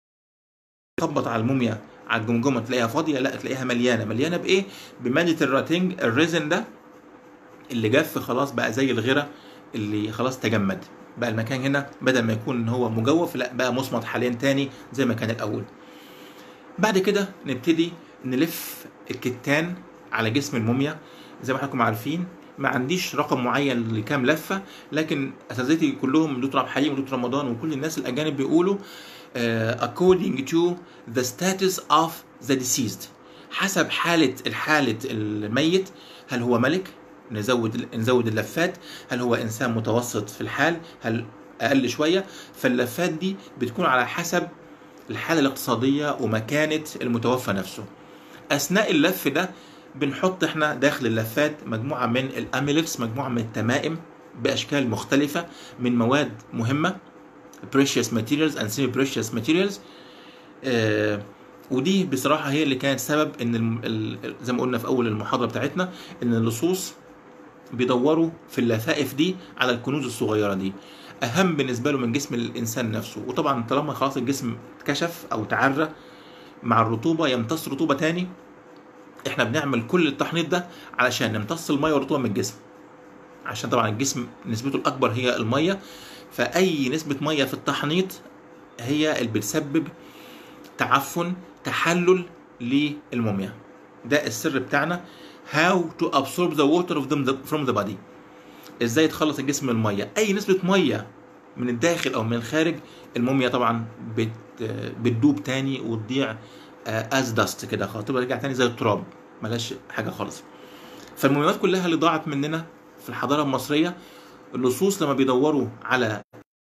تخبط على الموميا على الجمجمه تلاقيها فاضيه لا تلاقيها مليانه مليانه بايه بماده الراتنج الريزن ده اللي جف خلاص بقى زي الغيره اللي خلاص تجمد بقى المكان هنا بدل ما يكون ان هو مجوف لا بقى مصمت حاليا تاني زي ما كان الاول بعد كده نبتدي نلف الكتان على جسم الموميا زي ما حضراتكم عارفين ما عنديش رقم معين لكام لفه لكن اساتذتي كلهم دكتور عبد الحليم ودكتور رمضان وكل الناس الاجانب بيقولوا uh, according to the status of the deceased حسب حاله الحاله الميت هل هو ملك نزود نزود اللفات هل هو انسان متوسط في الحال هل اقل شويه فاللفات دي بتكون على حسب الحاله الاقتصاديه ومكانه المتوفى نفسه اثناء اللف ده بنحط احنا داخل اللفات مجموعه من الاميلكس مجموعه من التمائم باشكال مختلفه من مواد مهمه precious materials and semi precious materials آه ودي بصراحه هي اللي كانت سبب ان الم- ال- زي ما قلنا في اول المحاضره بتاعتنا ان اللصوص بيدوروا في اللفائف دي على الكنوز الصغيره دي اهم بالنسبه له من جسم الانسان نفسه وطبعا طالما خلاص الجسم اتكشف او تعرى مع الرطوبه يمتص رطوبه تاني احنا بنعمل كل التحنيط ده علشان نمتص الميه والرطوبه من الجسم عشان طبعا الجسم نسبته الاكبر هي الميه فاي نسبه ميه في التحنيط هي اللي بتسبب تعفن تحلل للموميا ده السر بتاعنا how to absorb the water of them from the body ازاي تخلص الجسم من الميه اي نسبه ميه من الداخل او من الخارج الموميا طبعا بت بتدوب تاني وتضيع از داست كده خلاص تبقى ترجع تاني زي التراب ملهاش حاجه خالص فالمومياوات كلها اللي ضاعت مننا في الحضاره المصريه اللصوص لما بيدوروا على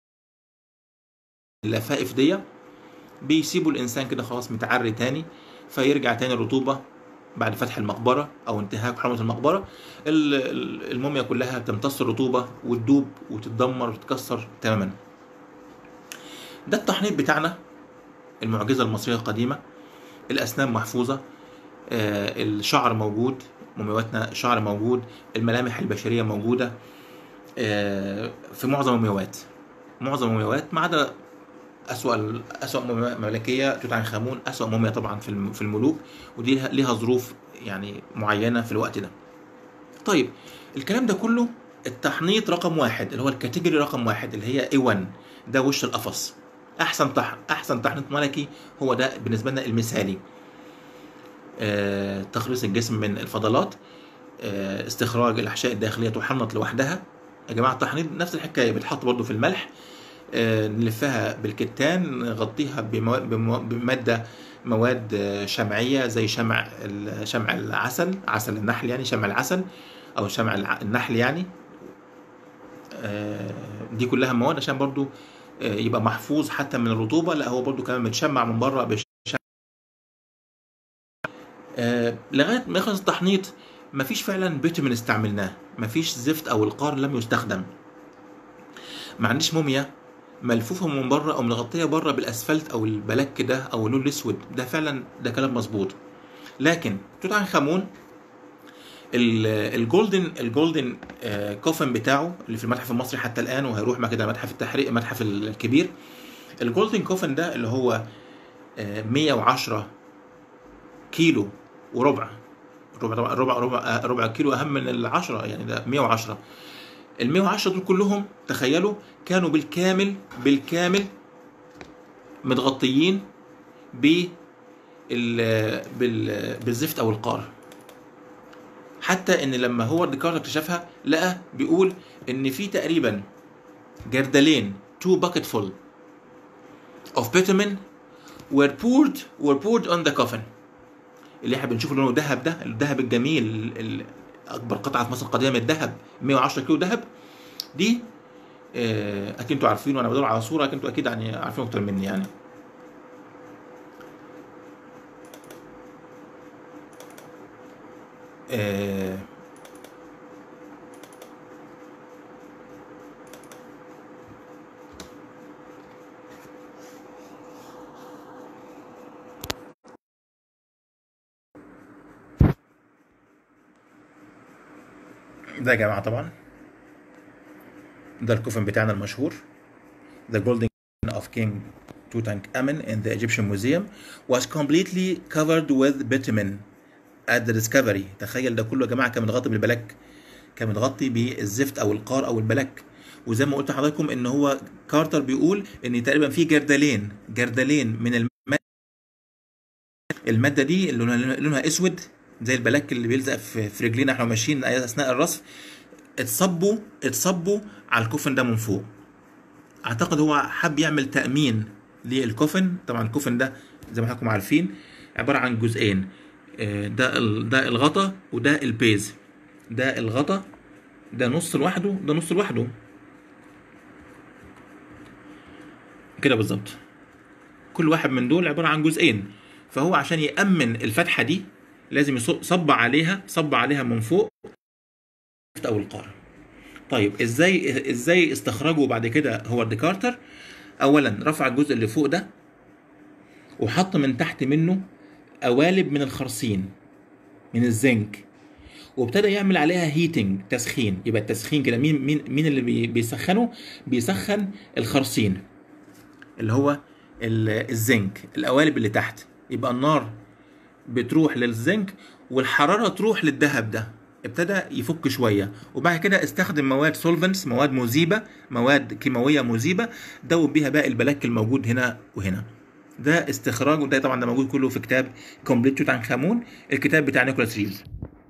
اللفائف دي بيسيبوا الانسان كده خلاص متعري تاني فيرجع تاني الرطوبه بعد فتح المقبره او انتهاك حرمه المقبره ال- ال- الموميا كلها بتمتص الرطوبه وتدوب وتتدمر وتتكسر تماما ده التحنيط بتاعنا المعجزه المصريه القديمه الاسنان محفوظه آه، الشعر موجود مومياواتنا الشعر موجود الملامح البشريه موجوده آه، في معظم المومياوات معظم المومياوات ما عدا أسوأ أسوأ موميا ملكية توت عنخ آمون أسوأ موميا طبعا في الم- في الملوك ودي لها- ليها ظروف يعني معينة في الوقت ده. طيب الكلام ده كله التحنيط رقم واحد اللي هو الكاتيجوري رقم واحد اللي هي A1 ده وش القفص. أحسن تح... أحسن تحنيط ملكي هو ده بالنسبة لنا المثالي. آه... تخليص الجسم من الفضلات آه... استخراج الأحشاء الداخلية تحنط لوحدها. يا جماعة التحنيط نفس الحكاية بتحط برضو في الملح آه، نلفها بالكتان نغطيها بموا- بموا- بمادة مواد آه، شمعية زي شمع ال- شمع العسل عسل النحل يعني شمع العسل أو شمع الع- النحل يعني آه، دي كلها مواد عشان برضو آه، يبقى محفوظ حتى من الرطوبة لا هو برضو كمان متشمع من بره بشمع آه، لغاية ما يخلص التحنيط مفيش فعلا بيتومين استعملناه مفيش زفت أو القار لم يستخدم ما عنديش موميا ملفوفه من بره او متغطيه بره بالاسفلت او البلاك ده او اللون الاسود ده فعلا ده كلام مظبوط لكن توت عنخ امون ال- الجولدن الجولدن آه، كوفن بتاعه اللي في المتحف المصري حتى الان وهيروح بعد كده متحف التحرير المتحف الكبير الجولدن كوفن ده اللي هو آه، 110 كيلو وربع ربع طبعا ربع ربع آه، ربع كيلو اهم من العشرة يعني ده 110 ال 110 دول كلهم تخيلوا كانوا بالكامل بالكامل متغطيين ب بال بالزفت او القار حتى ان لما هو ديكارت اكتشفها لقى بيقول ان في تقريبا جردلين تو bucket full of bitumen were poured were poured on the coffin اللي احنا بنشوف لونه ذهب ده الذهب الجميل ال- ال- اكبر قطعه في مصر القديمه من الذهب 110 كيلو ذهب دي آه، اكيد انتوا عارفين وانا بدور على صوره اكيد انتوا اكيد يعني عارفين اكتر مني يعني آه، ده يا جماعه طبعا ده الكوفن بتاعنا المشهور The Golden Coffin of King Tutankhamun in the Egyptian Museum was completely covered with bitumen at the discovery تخيل ده كله يا جماعه كان متغطي بالبلاك كان متغطي بالزفت او القار او البلاك وزي ما قلت لحضراتكم ان هو كارتر بيقول ان تقريبا في جردلين جردلين من الماده الماده دي اللي لونها لونها اسود زي البلاك اللي بيلزق في في رجلينا احنا ماشيين اثناء الرصف اتصبوا اتصبوا على الكوفن ده من فوق اعتقد هو حب يعمل تامين للكوفن طبعا الكوفن ده زي ما حضراتكم عارفين عباره عن جزئين آه، ده ال- ده الغطا وده البيز ده الغطا ده نص لوحده ده نص لوحده كده بالظبط كل واحد من دول عباره عن جزئين فهو عشان يامن الفتحه دي لازم يصب عليها صب عليها من فوق او القاره طيب ازاي ازاي استخرجوا بعد كده هوارد كارتر اولا رفع الجزء اللي فوق ده وحط من تحت منه قوالب من الخرسين من الزنك وابتدى يعمل عليها هيتنج تسخين يبقى التسخين كده مين مين مين اللي بي- بيسخنه بيسخن الخرسين اللي هو ال- الزنك القوالب اللي تحت يبقى النار بتروح للزنك والحراره تروح للذهب ده ابتدى يفك شويه وبعد كده استخدم مواد سولفنتس مواد مذيبه مواد كيماويه مذيبه دوب بيها باقي البلاك الموجود هنا وهنا ده استخراج وده طبعا ده موجود كله في كتاب كومبليت توت عنخ امون الكتاب بتاع نيكولاس ريفز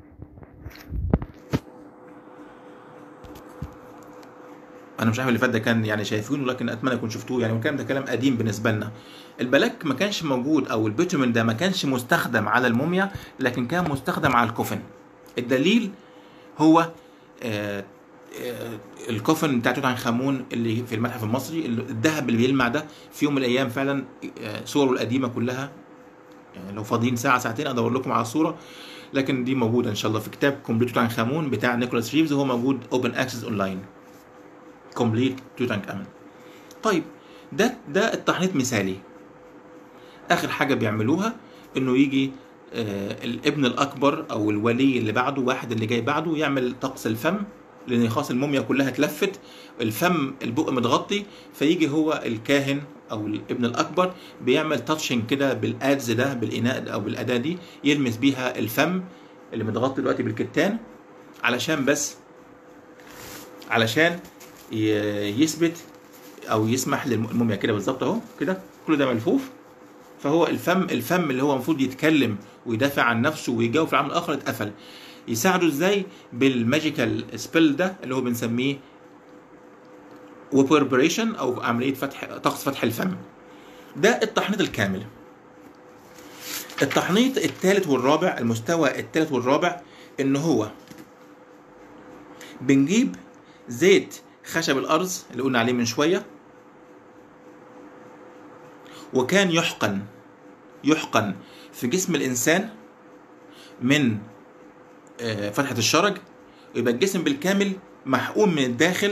انا مش عارف اللي فات ده كان يعني شايفينه لكن اتمنى يكون شفتوه يعني والكلام ده كلام قديم بالنسبه لنا البلاك ما كانش موجود او البيتومين ده ما كانش مستخدم على الموميا لكن كان مستخدم على الكوفن الدليل هو آه آه الكوفن بتاع توت عنخ امون اللي في المتحف المصري الذهب اللي بيلمع ده في يوم من الايام فعلا آه صوره القديمه كلها يعني لو فاضيين ساعه ساعتين ادور لكم على الصوره لكن دي موجوده ان شاء الله في كتاب كومبليت توت عنخ امون بتاع نيكولاس ريفز وهو موجود اوبن اكسس اونلاين كومبليت توت عنخ امون طيب ده ده التحنيط مثالي اخر حاجه بيعملوها انه يجي آه الابن الاكبر او الولي اللي بعده واحد اللي جاي بعده يعمل طقس الفم لان خلاص الموميا كلها اتلفت الفم البق متغطي فيجي هو الكاهن او الابن الاكبر بيعمل تاتشنج كده بالادز ده بالاناء ده او بالاداه دي يلمس بيها الفم اللي متغطي دلوقتي بالكتان علشان بس علشان ي- يثبت او يسمح للموميا كده بالظبط اهو كده كل ده ملفوف فهو الفم الفم اللي هو المفروض يتكلم ويدافع عن نفسه ويجاوب في العالم الاخر اتقفل يساعده ازاي بالماجيكال سبيل ده اللي هو بنسميه وبربريشن او عمليه فتح طقس فتح الفم ده التحنيط الكامل التحنيط الثالث والرابع المستوى الثالث والرابع ان هو بنجيب زيت خشب الارز اللي قلنا عليه من شويه وكان يحقن يحقن في جسم الانسان من آه، فتحه الشرج ويبقى الجسم بالكامل محقون من الداخل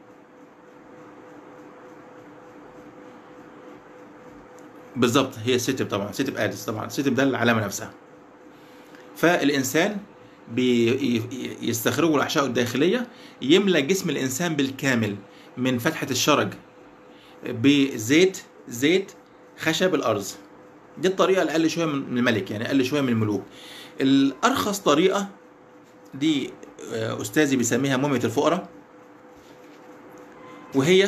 بالظبط هي الستب طبعا ستب ادس طبعا ستب ده العلامه نفسها فالانسان بيستخرجوا الاحشاء الداخليه يملى جسم الانسان بالكامل من فتحه الشرج بزيت زيت خشب الارز دي الطريقه الاقل شويه من الملك يعني اقل شويه من الملوك الارخص طريقه دي آه، استاذي بيسميها مومية الفقراء وهي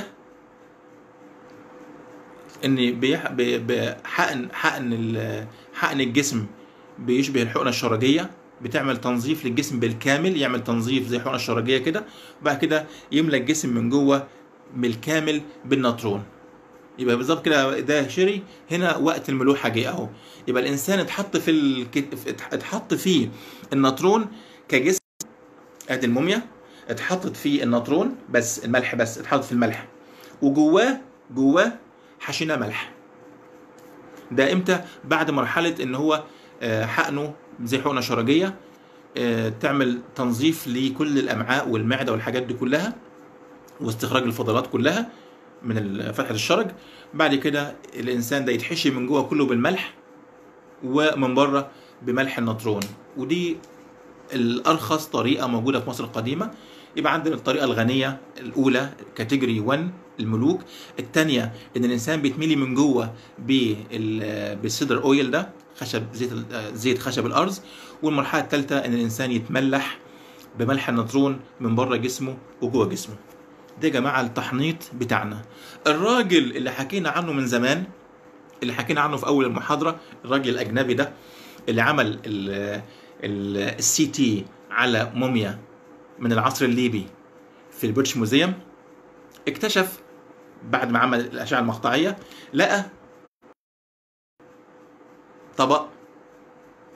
ان بيح- بي- بحقن حقن ال- حقن الجسم بيشبه الحقنه الشرجيه بتعمل تنظيف للجسم بالكامل يعمل تنظيف زي الحقنه الشرجيه كده وبعد كده يملى الجسم من جوه بالكامل بالنطرون يبقى بالظبط كده ده شري هنا وقت الملوحه جه اهو يبقى الانسان اتحط في الك... اتحط فيه النطرون كجسم ادي الموميا اتحطت فيه النطرون بس الملح بس اتحط في الملح وجواه جواه حشينا ملح ده امتى بعد مرحله ان هو آه، حقنه زي حقنه شرجيه آه، تعمل تنظيف لكل الامعاء والمعده والحاجات دي كلها واستخراج الفضلات كلها من ال- فتحه الشرج بعد كده الانسان ده يتحشي من جوه كله بالملح ومن بره بملح النطرون ودي الارخص طريقه موجوده في مصر القديمه يبقى عندنا الطريقه الغنيه الاولى كاتيجوري 1 الملوك الثانيه ان الانسان بيتملي من جوه بال- بالسيدر اويل ده خشب زيت ال- زيت خشب الارز والمرحله الثالثه ان الانسان يتملح بملح النطرون من بره جسمه وجوه جسمه ده يا جماعه التحنيط بتاعنا الراجل اللي حكينا عنه من زمان اللي حكينا عنه في اول المحاضره الراجل الاجنبي ده اللي عمل السي تي على موميا من العصر الليبي في البريتش موزيوم اكتشف بعد ما عمل الاشعه المقطعيه لقى طبق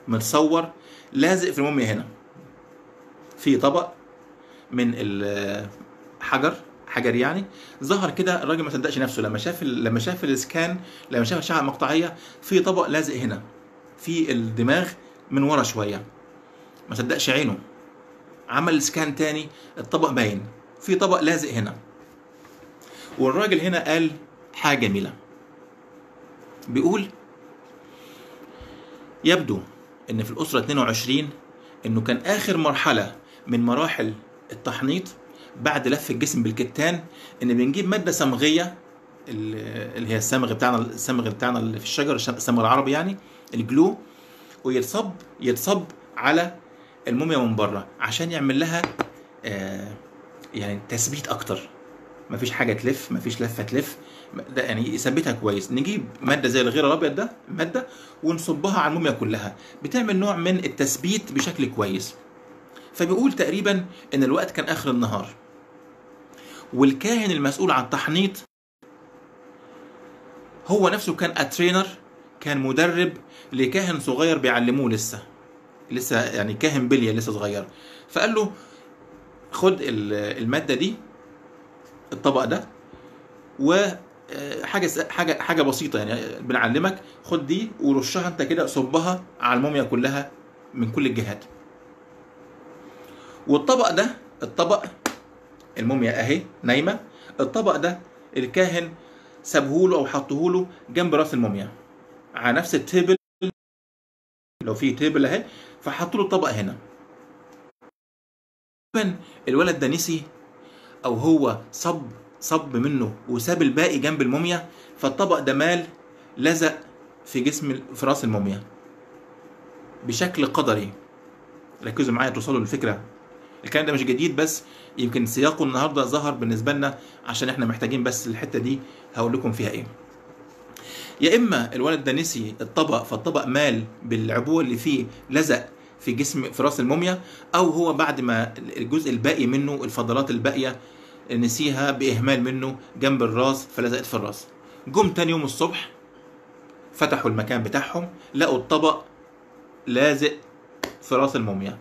متصور لازق في الموميا هنا في طبق من الحجر حجر يعني ظهر كده الراجل ما صدقش نفسه لما شاف ال- لما شاف الاسكان لما شاف الاشعه المقطعيه في طبق لازق هنا في الدماغ من ورا شويه ما صدقش عينه عمل سكان تاني الطبق باين في طبق لازق هنا والراجل هنا قال حاجه جميله بيقول يبدو ان في الاسره 22 انه كان اخر مرحله من مراحل التحنيط بعد لف الجسم بالكتان ان بنجيب ماده صمغيه ال- اللي هي الصمغ بتاعنا الصمغ بتاعنا اللي في الشجر الش- الصمغ العربي يعني الجلو ويتصب يتصب على الموميا من بره عشان يعمل لها آه يعني تثبيت اكتر مفيش حاجه تلف مفيش لفه تلف ده يعني يثبتها كويس نجيب ماده زي الغير الابيض ده ماده ونصبها على الموميا كلها بتعمل نوع من التثبيت بشكل كويس فبيقول تقريبا ان الوقت كان اخر النهار والكاهن المسؤول عن التحنيط هو نفسه كان اترينر كان مدرب لكاهن صغير بيعلموه لسه لسه يعني كاهن بليه لسه صغير فقال له خد ال- الماده دي الطبق ده و آه، حاجه س- حاجه حاجه بسيطه يعني بنعلمك خد دي ورشها انت كده صبها على الموميا كلها من كل الجهات والطبق ده الطبق الموميا اهي نايمه الطبق ده الكاهن سابهوله او حطهوله جنب راس الموميا على نفس التيبل لو في تيبل اهي فحطوا له الطبق هنا تقريباً الولد ده نسي او هو صب صب منه وساب الباقي جنب الموميا فالطبق ده مال لزق في جسم في راس الموميا بشكل قدري ركزوا معايا توصلوا للفكره الكلام ده مش جديد بس يمكن سياقه النهارده ظهر بالنسبه لنا عشان احنا محتاجين بس الحته دي هقول لكم فيها ايه يا اما الولد ده نسي الطبق فالطبق مال بالعبوه اللي فيه لزق في جسم في راس الموميا او هو بعد ما الجزء الباقي منه الفضلات الباقيه نسيها باهمال منه جنب الراس فلزقت في الراس جم تاني يوم الصبح فتحوا المكان بتاعهم لقوا الطبق لازق في راس الموميا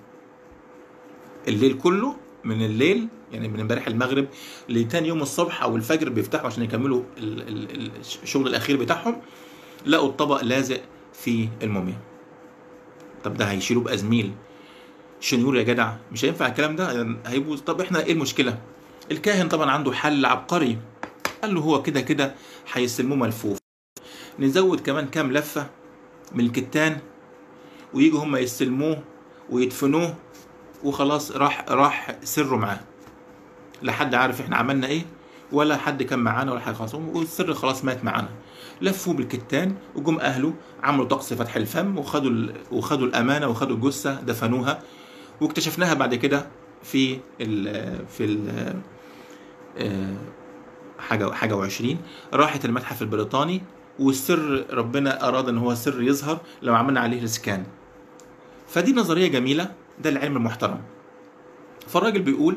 الليل كله من الليل يعني من امبارح المغرب لتاني يوم الصبح او الفجر بيفتحوا عشان يكملوا ال- ال- ال- الشغل الاخير بتاعهم لقوا الطبق لازق في الموميا طب ده هيشيلوه بازميل شنيور يا جدع مش هينفع الكلام ده هيبوظ طب احنا ايه المشكله الكاهن طبعا عنده حل عبقري قال له هو كده كده هيسلموه ملفوف نزود كمان كام لفه من الكتان ويجوا هم يستلموه ويدفنوه وخلاص راح راح سره معاه لا حد عارف احنا عملنا ايه ولا حد كان معانا ولا حاجه خلاص والسر خلاص مات معانا لفوه بالكتان وجم اهله عملوا طقس فتح الفم وخدوا ال... وخدوا الامانه وخدوا الجثه دفنوها واكتشفناها بعد كده في ال... في ال... آه، حاجه حاجه وعشرين راحت المتحف البريطاني والسر ربنا اراد ان هو سر يظهر لو عملنا عليه السكان فدي نظريه جميله ده العلم المحترم فالراجل بيقول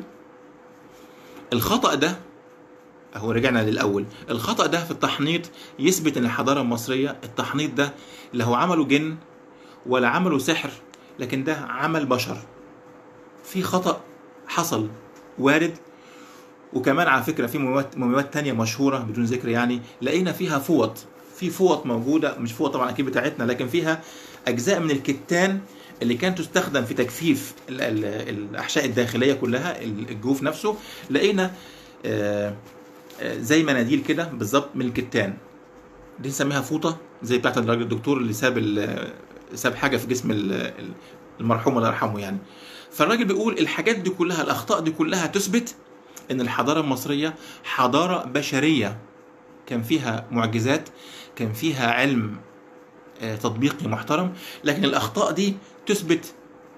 الخطأ ده اهو رجعنا للاول الخطأ ده في التحنيط يثبت ان الحضاره المصريه التحنيط ده لا هو عمله جن ولا عمله سحر لكن ده عمل بشر في خطأ حصل وارد وكمان على فكره في مومياوات مومياوات تانية مشهوره بدون ذكر يعني لقينا فيها فوط في فوط موجوده مش فوط طبعا اكيد بتاعتنا لكن فيها اجزاء من الكتان اللي كانت تستخدم في تجفيف ال- ال- الاحشاء الداخليه كلها ال- الجوف نفسه لقينا آه، آه، زي مناديل كده بالظبط من الكتان دي نسميها فوطه زي بتاعت الراجل الدكتور اللي ساب ال- ساب حاجه في جسم ال- ال- المرحوم الله يرحمه يعني فالراجل بيقول الحاجات دي كلها الاخطاء دي كلها تثبت ان الحضاره المصريه حضاره بشريه كان فيها معجزات كان فيها علم آه، تطبيقي محترم لكن الاخطاء دي تثبت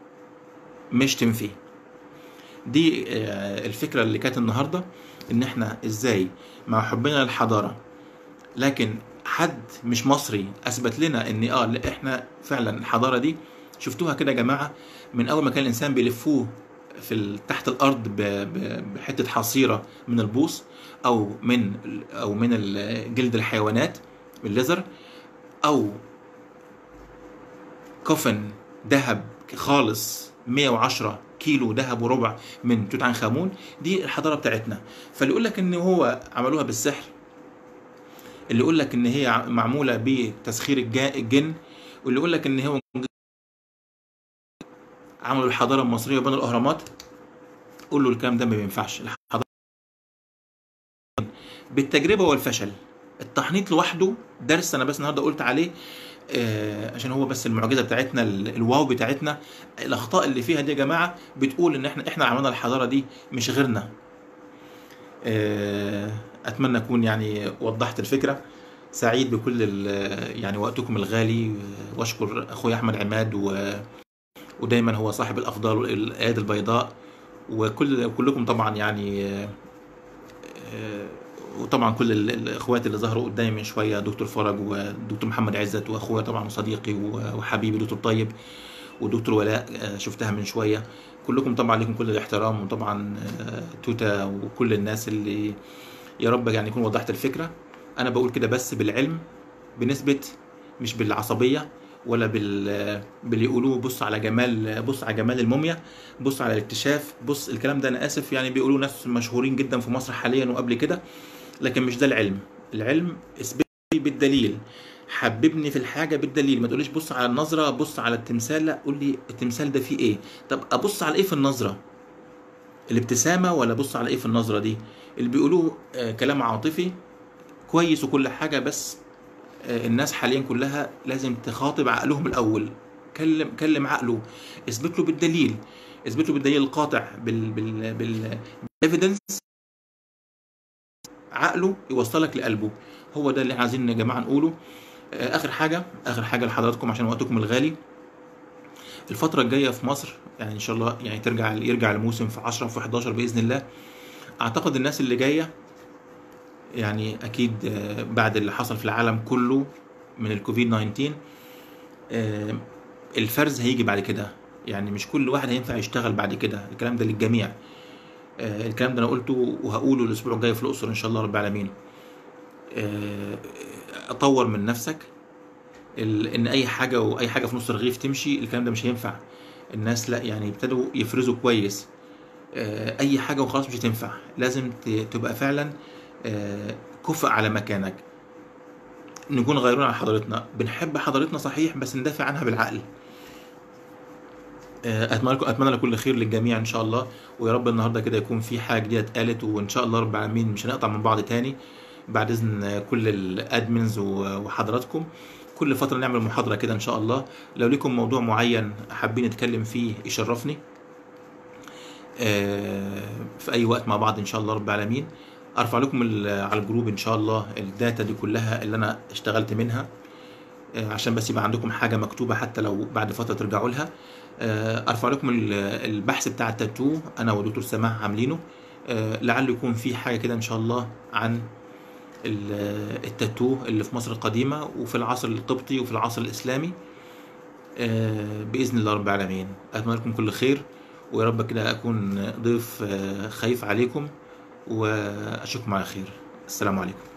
مش تنفي دي آه، الفكره اللي كانت النهارده ان احنا ازاي مع حبنا للحضاره لكن حد مش مصري اثبت لنا ان اه لا احنا فعلا الحضاره دي شفتوها كده يا جماعه من اول ما كان الانسان بيلفوه في ال- تحت الارض ب- ب- بحته حصيره من البوص او من او من ال- جلد الحيوانات الليزر او كفن ذهب خالص 110 كيلو ذهب وربع من توت عنخ امون دي الحضاره بتاعتنا فاللي يقول لك ان هو عملوها بالسحر اللي يقول لك ان هي ع- معموله بتسخير الجا- الجن واللي يقول لك ان هو عملوا الحضاره المصريه وبنوا الاهرامات قول له الكلام ده ما بينفعش الحضاره بالتجربه والفشل التحنيط لوحده درس انا بس النهارده قلت عليه آه، عشان هو بس المعجزه بتاعتنا ال- الواو بتاعتنا الاخطاء اللي فيها دي يا جماعه بتقول ان احنا احنا عملنا الحضاره دي مش غيرنا آه، اتمنى اكون يعني وضحت الفكره سعيد بكل ال- يعني وقتكم الغالي آه، واشكر اخوي احمد عماد و ودايما هو صاحب الافضال والايادي البيضاء وكل كلكم طبعا يعني آه، آه، وطبعا كل ال- الاخوات اللي ظهروا قدامي من شويه دكتور فرج ودكتور محمد عزت واخويا طبعا وصديقي و- وحبيبي دكتور طيب ودكتور ولاء آه، شفتها من شويه كلكم طبعا لكم كل الاحترام وطبعا آه، توتا وكل الناس اللي يا رب يعني يكون وضحت الفكره انا بقول كده بس بالعلم بنسبه مش بالعصبيه ولا بال باللي يقولوه بص على جمال بص على جمال الموميا بص على الاكتشاف بص الكلام ده انا اسف يعني بيقولوا ناس مشهورين جدا في مصر حاليا وقبل كده لكن مش ده العلم العلم اثبت لي بالدليل حببني في الحاجه بالدليل ما تقوليش بص على النظره بص على التمثال لا قول لي التمثال ده فيه ايه طب ابص على ايه في النظره الابتسامه ولا ابص على ايه في النظره دي اللي بيقولوه آه كلام عاطفي كويس وكل حاجه بس آه الناس حاليا كلها لازم تخاطب عقلهم الاول كلم كلم عقله اثبت له بالدليل اثبت له بالدليل القاطع بال بال بال evidence عقله يوصلك لقلبه هو ده اللي احنا عايزين يا جماعه نقوله آه، اخر حاجه اخر حاجه لحضراتكم عشان وقتكم الغالي الفتره الجايه في مصر يعني ان شاء الله يعني ترجع يرجع الموسم في 10 في 11 باذن الله اعتقد الناس اللي جايه يعني اكيد آه، بعد اللي حصل في العالم كله من الكوفيد 19 آه، الفرز هيجي بعد كده يعني مش كل واحد هينفع يشتغل بعد كده الكلام ده للجميع آه، الكلام ده انا قلته وهقوله الاسبوع الجاي في الاقصر ان شاء الله رب العالمين آه، اطور من نفسك ال- ان اي حاجه واي حاجه في نص الرغيف تمشي الكلام ده مش هينفع الناس لا يعني ابتدوا يفرزوا كويس آه، اي حاجه وخلاص مش هتنفع لازم ت- تبقى فعلا آه، كفء على مكانك نكون غيرون عن حضارتنا بنحب حضارتنا صحيح بس ندافع عنها بالعقل آه، اتمنى لكم اتمنى لكل خير للجميع ان شاء الله ويا رب النهارده كده يكون في حاجه جديده اتقالت وان شاء الله رب العالمين مش هنقطع من بعض تاني بعد اذن كل الادمنز وحضراتكم كل فتره نعمل محاضره كده ان شاء الله لو لكم موضوع معين حابين نتكلم فيه يشرفني آه، في اي وقت مع بعض ان شاء الله رب العالمين ارفع لكم ال- على الجروب ان شاء الله الداتا دي كلها اللي انا اشتغلت منها آه، عشان بس يبقى عندكم حاجه مكتوبه حتى لو بعد فتره ترجعوا لها آه، ارفع لكم ال- البحث بتاع التاتو انا ودكتور سماح عاملينه آه، لعله يكون في حاجه كده ان شاء الله عن ال- التاتو اللي في مصر القديمه وفي العصر القبطي وفي العصر الاسلامي آه، باذن الله رب العالمين اتمنى لكم كل خير ويا رب كده اكون ضيف آه، خفيف عليكم واشوفكم على خير السلام عليكم